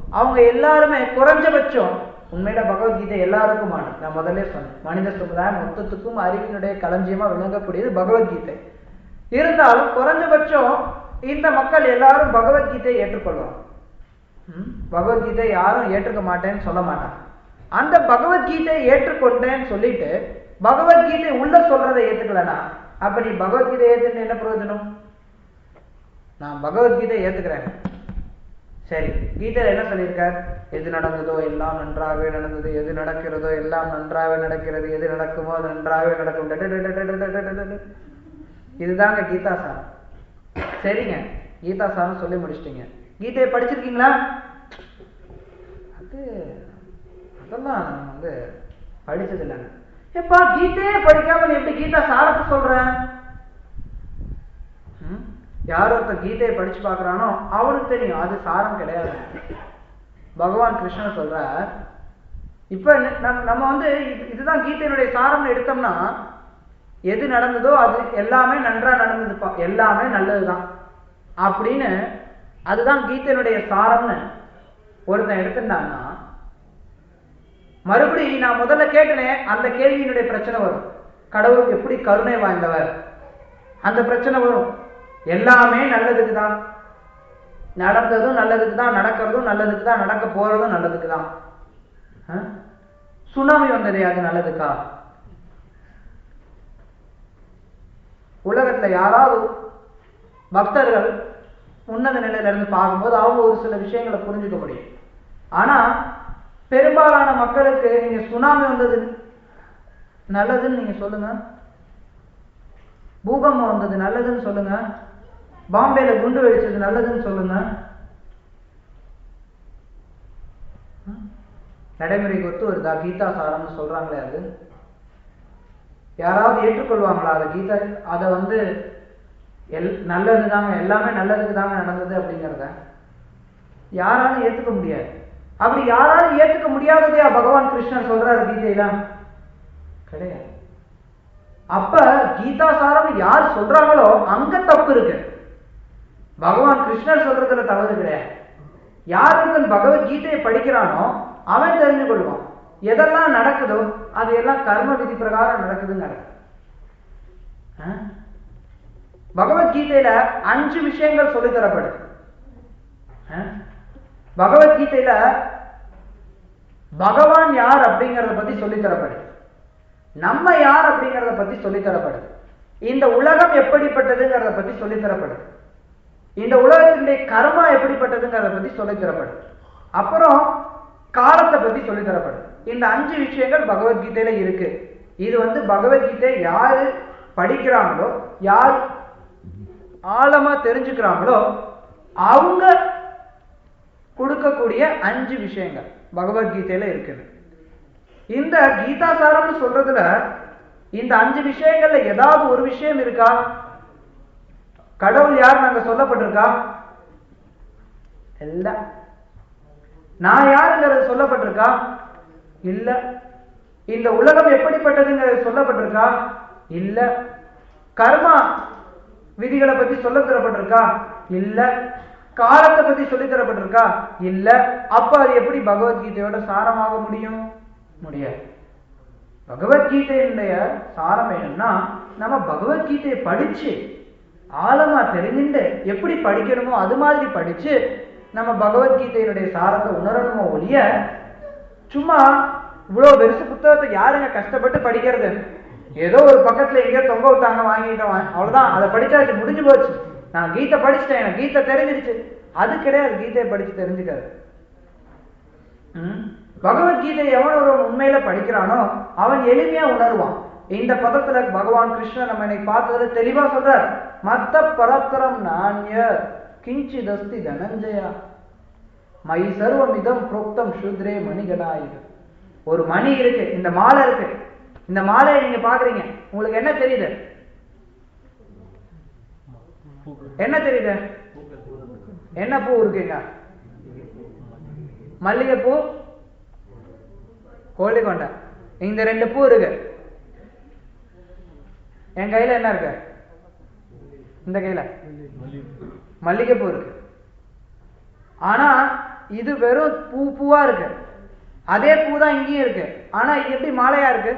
அவங்க எல்லாருமே குறைஞ்சபட்சம் உண்மையில பகவத்கீதை எல்லாருக்குமானது நான் முதல்ல சொன்னேன் மனித சமுதாயம் மொத்தத்துக்கும் அறிவினுடைய களஞ்சியமா விளங்கக்கூடியது பகவத்கீதை இருந்தாலும் குறைஞ்சபட்சம் இந்த மக்கள் எல்லாரும் பகவத்கீதையை ஏற்றுக்கொள்வாங்க ம்? பகவத்கீதை யாரும் ஏற்றுக்க மாட்டேன்னு சொல்ல மாட்டாங்க அந்த பகவத்கீதையை ஏற்றுக்கொண்டேன்னு சொல்லிட்டு பகவத்கீதை உள்ள சொல்றதை ஏத்துக்கலனா அப்ப நீ பகவத்கீதை ஏத்துன்னு என்ன பிரயோஜனம் நான் பகவத்கீதை ஏத்துக்கிறேன் சரி கீதையில என்ன சொல்லியிருக்கார் எது நடந்ததோ எல்லாம் நன்றாகவே நடந்தது எது நடக்கிறதோ எல்லாம் நன்றாகவே நடக்கிறது எது நடக்குமோ அது நன்றாகவே நடக்கும் டட டட டட டட டட டட. இதுதாங்க கீதா சாரம் சரிங்க கீதா சாரம் சொல்லி முடிச்சிட்டீங்க கீதையை படிச்சிருக்கீங்களா அது அதெல்லாம் நான் வந்து படிச்சது இல்லைங்க எப்பா கீதையே படிக்காம நீ எப்படி கீதா சாரத்தை சொல்ற ம்? யார் ஒருத்தர் கீதையை படிச்சு பார்க்கறானோ அவனுக்கு தெரியும் அது சாரம் கிடையாது பகவான் கிருஷ்ணன் சொல்றார் இப்ப ந- நம்ம நம்ம வந்து இது- இதுதான் கீதையினுடைய சாரம்னு எடுத்தோம்னா எது நடந்ததோ அது எல்லாமே நன்றா நடந்ததுப்பா எல்லாமே நல்லதுதான் அப்படின்னு அதுதான் கீதையினுடைய சாரம்னு ஒருத்தன் எடுத்துட்டான்னா மறுபடியும் நான் முதல்ல கேட்டனே அந்த கேள்வியினுடைய பிரச்சனை வரும் கடவுள் எப்படி கருணை வாய்ந்தவர் அந்த பிரச்சனை வரும் எல்லாமே நல்லதுக்கு தான் நடந்ததும் நல்லதுக்கு தான் நடக்கிறதும் நல்லதுக்கு தான் நடக்க போறதும் நல்லதுக்கு தான் ஆ? சுனாமி வந்ததே அது நல்லதுக்கா உலகத்துல யாராவது பக்தர்கள் உன்னத நிலையில இருந்து பார்க்கும்போது அவங்க ஒரு சில விஷயங்களை புரிஞ்சுக்க முடியும் ஆனா பெரும்பாலான மக்களுக்கு நீங்க சுனாமி வந்தது நல்லதுன்னு நீங்க சொல்லுங்க பூகம்பம் வந்தது நல்லதுன்னு சொல்லுங்க பாம்பேல குண்டு வெடிச்சது நல்லதுன்னு சொல்லுங்க ம்? நடைமுறைக்கு ஒத்து வருதா கீதா சாரம்னு சொல்றாங்களே அது யாராவது ஏற்றுக்கொள்வாங்களா அதை கீதா அதை வந்து எல் நல்லது தாங்க எல்லாமே நல்லதுக்கு தாங்க நடந்தது அப்படிங்கிறத யாராலும் ஏத்துக்க முடியாது அப்படி யாராலும் ஏத்துக்க முடியாததையா பகவான் கிருஷ்ணன் சொல்றாரு கீதையில கிடையாது அப்ப கீதா சாரம் யார் சொல்றாங்களோ அங்க தப்பு இருக்கு பகவான் கிருஷ்ணர் சொல்றதுல தவறு கிடையாது யார் ஒருத்தன் பகவத்கீதையை படிக்கிறானோ அவன் தெரிஞ்சு கொள்வான் எதெல்லாம் நடக்குதோ அது எல்லாம் கர்ம விதி பிரகாரம் நடக்குதுங்க ஆ? பகவத்கீதையில அஞ்சு விஷயங்கள் சொல்லித் தரப்படுது ஆ? பகவத்கீதையில பகவான் யார் அப்படிங்கறத பத்தி சொல்லித் தரப்படுது நம்ம யார் அப்படிங்கறத பத்தி சொல்லித் தரப்படுது இந்த உலகம் எப்படிப்பட்டதுங்கிறத பத்தி சொல்லித் தரப்படுது இந்த உலகத்தினுடைய கர்மா எப்படிப்பட்டதுங்கிறத பத்தி சொல்லித் தரப்படுது அப்புறம் காலத்தை பத்தி சொல்லித் தரப்படுது இந்த அஞ்சு விஷயங்கள் பகவத்கீதையில இருக்கு இது வந்து பகவத்கீதை யாரு படிக்கிறாங்களோ யார் ஆழமா தெரிஞ்சுக்கிறாங்களோ அவங்க கொடுக்கக்கூடிய அஞ்சு விஷயங்கள் பகவத்கீதையில இருக்குது இந்த கீதா சாரம்னு சொல்றதுல இந்த அஞ்சு விஷயங்கள்ல ஏதாவது ஒரு விஷயம் இருக்கா கடவுள் யார் நாங்க சொல்லப்பட்டிருக்கா இல்ல நான் யாருங்கிறது சொல்லப்பட்டிருக்கா இல்ல இந்த உலகம் எப்படிப்பட்டதுங்கிறது சொல்லப்பட்டிருக்கா இல்ல கர்மா விதிகளை பத்தி சொல்ல தரப்பட்டிருக்கா இல்ல காலத்தை பத்தி சொல்லி தரப்பட்டிருக்கா இல்ல அப்ப அது எப்படி பகவத்கீதையோட சாரமாக முடியும் முடியாது பகவத்கீதையினுடைய சாரம் என்னன்னா நம்ம பகவத்கீதையை படிச்சு ஆழமா தெரிஞ்சுட்டு எப்படி படிக்கணுமோ அது மாதிரி படிச்சு நம்ம பகவத்கீதையினுடைய சாரத்தை உணரணுமோ ஒழிய சும்மா இவ்வளவு பெருசு புத்தகத்தை யாருங்க கஷ்டப்பட்டு படிக்கிறது ஏதோ ஒரு பக்கத்துல எங்கேயோ தொங்க விட்டாங்க வாங்கிட்டோம் அவ்வளவுதான் அதை படிச்சாச்சு முடிஞ்சு போச்சு நான் கீதை படிச்சுட்டேன் எனக்கு கீதை தெரிஞ்சிருச்சு அது கிடையாது கீதையை படிச்சு தெரிஞ்சுக்காது ம்? பகவத்கீதை எவன் ஒரு உண்மையில படிக்கிறானோ அவன் எளிமையா உணர்வான் இந்த பதத்துல பகவான் கிருஷ்ணன் நம்ம இன்னைக்கு பார்த்ததுல தெளிவா சொல்றார் மத்த பரத்தரம் நானிய கிஞ்சிதஸ்தி தனஞ்சயா மை சர்வமிதம் புரோக்தம் சூத்ரே மணிகடாயுது ஒரு மணி இருக்கு இந்த மாலை இருக்கு இந்த மாலையை நீங்க பாக்குறீங்க உங்களுக்கு என்ன தெரியுது என்ன தெரியுது என்ன பூ இருக்குங்க மல்லிகைப்பூ கோழிக்கொண்டை இந்த ரெண்டு பூ இருக்கு என் கையில என்ன இருக்கு இந்த கையில மல்லிகைப்பூ இருக்கு ஆனா இது வெறும் பூ பூவா இருக்கு அதே பூ தான் இங்கேயும் இருக்கு ஆனா இது எப்படி மாலையா இருக்கு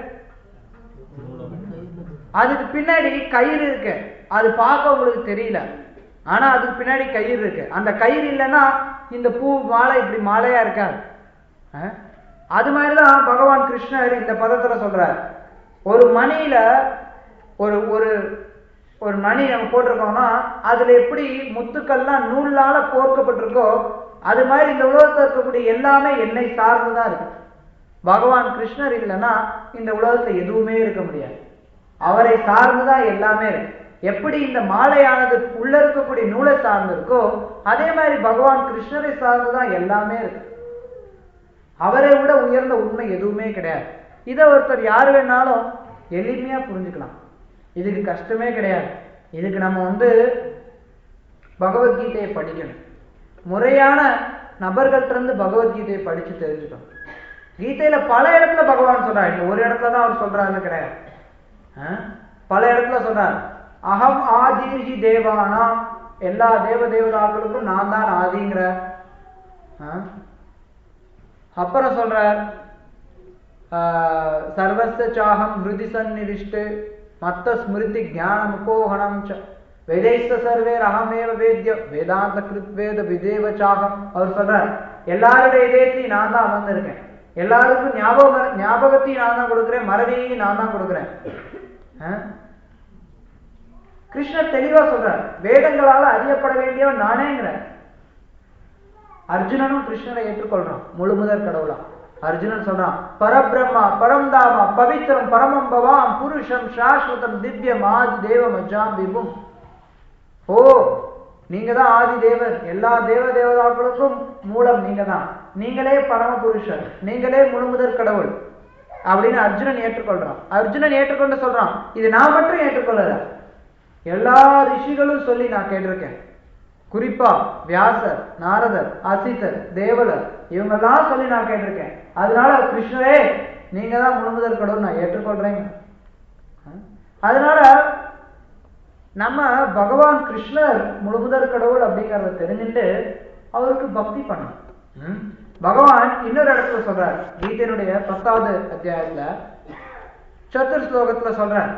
அதுக்கு பின்னாடி கயிறு இருக்கு அது பார்க்க உங்களுக்கு தெரியல ஆனா அதுக்கு பின்னாடி கயிறு இருக்கு அந்த கயிறு இல்லைன்னா இந்த பூ மாலை இப்படி மாலையா இருக்காது அஹ்? அது மாதிரிதான் பகவான் கிருஷ்ணர் இந்த பதத்துல சொல்றார் ஒரு மணியில ஒரு ஒரு ஒரு மணி நம்ம போட்டிருக்கோம்னா அதுல எப்படி முத்துக்கள்லாம் நூலால கோர்க்கப்பட்டிருக்கோ அது மாதிரி இந்த உலகத்துல இருக்கக்கூடிய எல்லாமே என்னை சார்ந்துதான் இருக்கு பகவான் கிருஷ்ணர் இல்லைன்னா இந்த உலகத்துல எதுவுமே இருக்க முடியாது அவரை சார்ந்துதான் எல்லாமே இருக்கு எப்படி இந்த மாலையானது உள்ள இருக்கக்கூடிய நூலை சார்ந்து இருக்கோ அதே மாதிரி பகவான் கிருஷ்ணரை சார்ந்துதான் எல்லாமே இருக்கு அவரை விட உயர்ந்த உண்மை எதுவுமே கிடையாது இதை ஒருத்தர் யார் வேணாலும் எளிமையா புரிஞ்சுக்கலாம் இதுக்கு கஷ்டமே கிடையாது இதுக்கு நம்ம வந்து பகவத்கீதையை படிக்கணும் முறையான நபர்கள்ட்ட இருந்து பகவத்கீதையை படிச்சு தெரிஞ்சுக்கணும் கீதையில பல இடத்துல பகவான் சொல்றாரு இங்க ஒரு இடத்துல தான் அவர் சொல்றாருன்னு கிடையாது ஆ? பல இடத்துல சொல்றார் அகம் ஆதிர்ஹி தேவானா எல்லா தேவ தேவதாக்களுக்கும் நான் தான் ஆதிங்கிற ஆ? அப்புறம் சொல்றார் ஆஹ், சர்வஸ்ய சாகம் ஹிருதி சந்நிவிஷ்டு மத்த ஸ்மிருதி ஞான முகோகணம் ச வேதைஸ்த சர்வேர் அகமேவ வேத்ய வேதாந்த கிருத்வேத விதேவ சாகம் அவர் சொல்றார் எல்லாருடைய இதயத்தையும் நான் தான் அமர்ந்திருக்கேன் எல்லாருக்கும் ஞாபகம் ஞாபகத்தையும் நான் தான் கொடுக்குறேன் மறதியையும் நான் தான் கொடுக்குறேன் ஆ? கிருஷ்ணர் தெளிவா சொல்றார் வேதங்களால அறியப்பட வேண்டியவன் நானேங்கிறார் அர்ஜுனனும் கிருஷ்ணரை ஏற்றுக்கொள்றான் முழு முதற் கடவுளா அர்ஜுனன் சொல்றான் பரபிரம்மா பரம்தாமா பவித்திரம் பரமம் பவாம் புருஷம் சாஸ்வதம் திவ்யம் ஆதி தேவம் அஜாம் விபும் ஓ நீங்க தான் ஆதி தேவர் எல்லா தேவ தேவதாக்களுக்கும் மூலம் நீங்க தான் நீங்களே பரம புருஷர் நீங்களே முழுமுதற் கடவுள் அப்படின்னு அர்ஜுனன் ஏற்றுக்கொள்றான் அர்ஜுனன் ஏற்றுக்கொண்டு சொல்றான் இது நான் மட்டும் ஏற்றுக்கொள்ளல எல்லா ரிஷிகளும் சொல்லி நான் கேட்டிருக்கேன் குறிப்பா வியாசர் நாரதர் அசித்தர் தேவலர் இவங்கெல்லாம் சொல்லி நான் கேட்டிருக்கேன் அதனால கிருஷ்ணரே நீங்க தான் முழுமுதற் கடவுள் நான் ஏற்றுக்கொள்றேங்க அதனால நம்ம பகவான் கிருஷ்ணர் முழுமுதற் கடவுள் அப்படிங்கறத தெரிஞ்சுட்டு அவருக்கு பக்தி பண்ணணும் ம்? பகவான் இன்னொரு இடத்துல சொல்றார் கீதையினுடைய பத்தாவது அத்தியாயத்துல சத்துர் ஸ்லோகத்துல சொல்றார்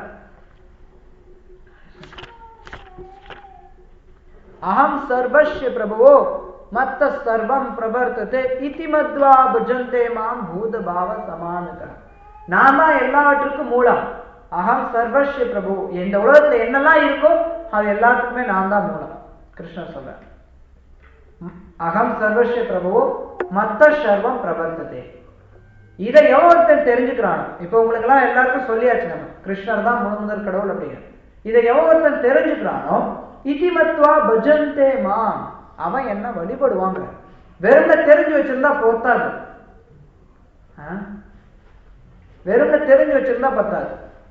அகம் சர்வஸ்ய பிரபுவோ மத்த சர்வம் பிரவர்த்ததே இதி மத்வா புஜந்தே மாம் பூத பாவ சமானக நான் தான் எல்லாவற்றுக்கும் மூலம் அகம் சர்வஸ்ய பிரபு இந்த உலகத்துல என்னெல்லாம் இருக்கோ அது எல்லாத்துக்குமே நான் தான் மூலம் கிருஷ்ணர் சொல்றார் அகம் சர்வஸ்ய பிரபு மத்த சர்வம் பிரவர்த்ததே இதை எவன் ஒருத்தன் தெரிஞ்சுக்கிறானோ இப்போ உங்களுக்கு எல்லாம் எல்லாருக்கும் சொல்லியாச்சு நம்ம கிருஷ்ணர் தான் முழுமுதற் கடவுள் அப்படிங்கிற இதை எவன் ஒருத்தன் தெரிஞ்சுக்கிறானோ இதிமத்வா பஜந்தே மாம் அவன் என்ன வழிபடுவாங்க வெறும தெரிஞ்சு வச்சிருந்தா போத்தாது ஆ? வெறும தெரிஞ்சு வச்சிருந்தா பத்தாது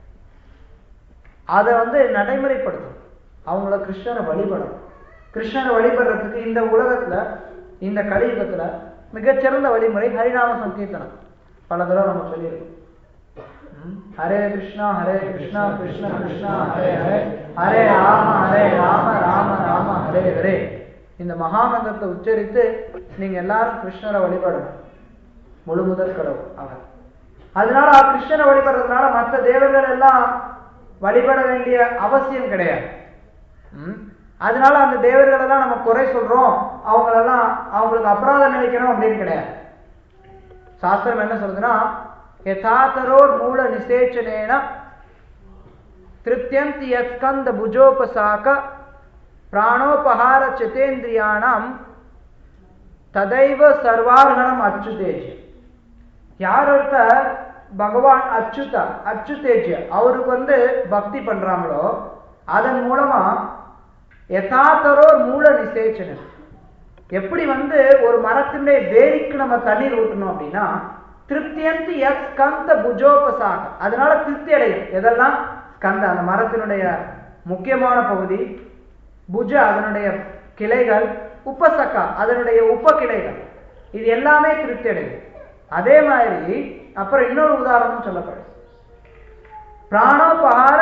அதை வந்து நடைமுறைப்படுத்தும் அவங்கள கிருஷ்ணரை வழிபடணும் கிருஷ்ணரை வழிபடுறதுக்கு இந்த உலகத்துல இந்த கலியுகத்துல மிகச்சிறந்த வழிமுறை ஹரிநாம சங்கீர்த்தனம் பல தடவை நம்ம சொல்லியிருக்கோம் ம்? ஹரே கிருஷ்ணா ஹரே கிருஷ்ணா கிருஷ்ண கிருஷ்ணா ஹரே ஹரே ஹரே ராம ஹரே ராம ராம ராம ஹரே ஹரே இந்த மகாமந்திரத்தை உச்சரித்து நீங்க எல்லாரும் கிருஷ்ணரை வழிபடணும் முழு முதற் கடவுள் அவர் அதனால கிருஷ்ணரை வழிபடுறதுனால மற்ற தேவர்கள் எல்லாம் வழிபட வேண்டிய அவசியம் கிடையாது ம்? அதனால அந்த தேவர்கள் எல்லாம் நம்ம குறை சொல்றோம் அவங்களெல்லாம் அவங்களுக்கு அபராதம் நினைக்கணும் அப்படின்னு கிடையாது சாஸ்திரம் என்ன சொல்றதுன்னா யதாத்தரோர் மூல நிசேச்சனேன திருப்தியந்தி யத்கந்த புஜோபசாக பிராணோபஹார சித்தேந்திரியாணம் ததைவ சர்வார்கணம் அச்சுதேஜ் யார் ஒருத்தர் பகவான் அச்சுதா அச்சுதேஜ் அவருக்கு வந்து பக்தி பண்றாங்களோ அதன் மூலமா யதாத்தரோர் மூல நிசேச்சனம் எப்படி வந்து ஒரு மரத்தினுடைய வேருக்கு நம்ம தண்ணீர் ஊற்றணும் அப்படின்னா திருப்தியந்தி எஸ் ஸ்கந்த புஜோபசாக அதனால திருப்தி அடையும் எதெல்லாம் ஸ்கந்த அந்த மரத்தினுடைய முக்கியமான பகுதி புஜ அதனுடைய கிளைகள் உப்பசக்கா அதனுடைய உப்ப கிளைகள் இது எல்லாமே திருப்தி அடையும் அதே மாதிரி அப்புறம் இன்னொரு உதாரணம் சொல்லப்படும் பிராணோபகார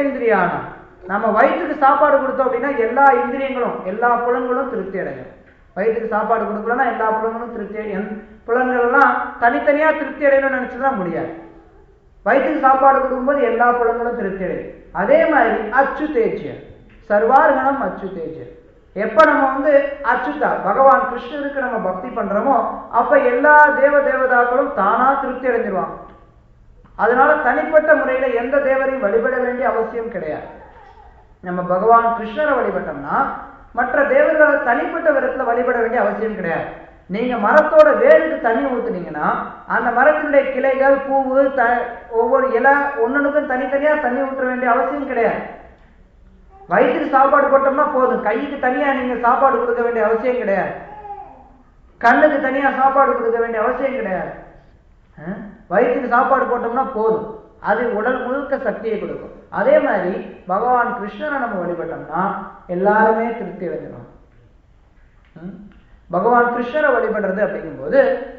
சித்தேந்திரியானம் நம்ம வயிற்றுக்கு சாப்பாடு கொடுத்தோம் அப்படின்னா எல்லா இந்திரியங்களும் எல்லா புலன்களும் திருப்தி அடையும் வயிற்றுக்கு சாப்பாடு கொடுக்கலன்னா எல்லா புலங்களும் திருப்தி என் புலன்கள் எல்லாம் தனித்தனியா திருப்தி அடையணும்னு நினைச்சுதான் முடியாது வயிற்றுக்கு சாப்பாடு கொடுக்கும்போது எல்லா புலங்களும் திருப்தி அடையும் அதே மாதிரி அச்சு தேஜ்ய சர்வார்கணம் அச்சு தேஜ்ய எப்ப நம்ம வந்து அச்சுதா பகவான் கிருஷ்ணருக்கு நம்ம பக்தி பண்றோமோ அப்ப எல்லா தேவ தேவதாக்களும் தானா திருப்தி அடைஞ்சிருவாங்க அதனால தனிப்பட்ட முறையில எந்த தேவரையும் வழிபட வேண்டிய அவசியம் கிடையாது நம்ம பகவான் கிருஷ்ணரை வழிபட்டோம்னா மற்ற தேவர்களை தனிப்பட்ட விதத்துல வழிபட வேண்டிய அவசியம் கிடையாது நீங்க மரத்தோட வேருக்கு தண்ணி ஊத்துனீங்கன்னா அந்த மரத்தினுடைய கிளைகள் பூவு த ஒவ்வொரு இலை ஒன்னொன்னுக்கும் தனித்தனியா தண்ணி ஊற்ற வேண்டிய அவசியம் கிடையாது வயிற்றுக்கு சாப்பாடு போட்டோம்னா போதும் கைக்கு தனியா நீங்க சாப்பாடு கொடுக்க வேண்டிய அவசியம் கிடையாது கண்ணுக்கு தனியா சாப்பாடு கொடுக்க வேண்டிய அவசியம் கிடையாது அஹ்? வயிற்றுக்கு சாப்பாடு போட்டோம்னா போதும் அது உடல் முழுக்க சக்தியை கொடுக்கும் அதே மாதிரி பகவான் கிருஷ்ணரை நம்ம வழிபட்டோம்னா எல்லாருமே திருப்தி அடைஞ்சிடும் ம்? பகவான் கிருஷ்ணரை வழிபடுறது அப்படிங்கும்போது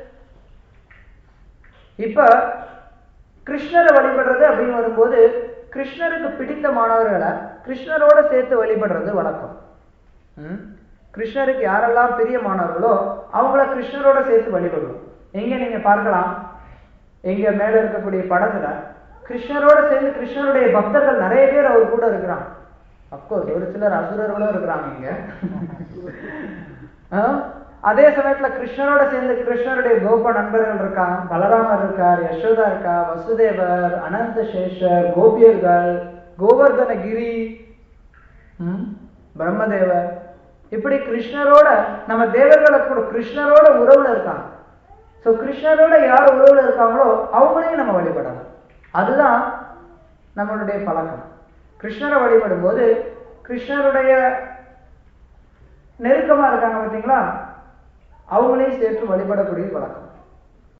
இப்ப கிருஷ்ணரை வழிபடுறது அப்படின்னு வரும்போது கிருஷ்ணருக்கு பிடித்த மாணவர்களை கிருஷ்ணரோட சேர்த்து வழிபடுறது வழக்கம் ம்? கிருஷ்ணருக்கு யாரெல்லாம் பெரிய மாணவர்களோ அவங்கள கிருஷ்ணரோட சேர்த்து வழிபடுவோம் எங்க நீங்க பார்க்கலாம் எங்க மேல இருக்கக்கூடிய படத்துல கிருஷ்ணரோட சேர்ந்து கிருஷ்ணருடைய பக்தர்கள் நிறைய பேர் அவர் கூட இருக்கிறாங்க அப்கோர்ஸ் ஒரு சிலர் அசுரர்களும் இருக்கிறாங்க இங்க ஆ? அதே சமயத்துல கிருஷ்ணரோட சேர்ந்து கிருஷ்ணருடைய கோப நண்பர்கள் இருக்காங்க பலராமர் இருக்கார் யசோதா இருக்கா வசுதேவர் அனந்த சேஷர் கோபியர்கள் கோவர்தனகிரி ம், பிரம்மதேவர் இப்படி கிருஷ்ணரோட நம்ம தேவர்களை கூட கிருஷ்ணரோட உறவுல இருக்காங்க சோ கிருஷ்ணரோட யார் உறவுல இருக்காங்களோ அவங்களையும் நம்ம வழிபடலாம் அதுதான் நம்மளுடைய பழக்கம் கிருஷ்ணரை வழிபடும் போது கிருஷ்ணருடைய நெருக்கமா இருக்காங்க பார்த்தீங்களா அவங்களையும் சேர்த்து வழிபடக்கூடிய பழக்கம்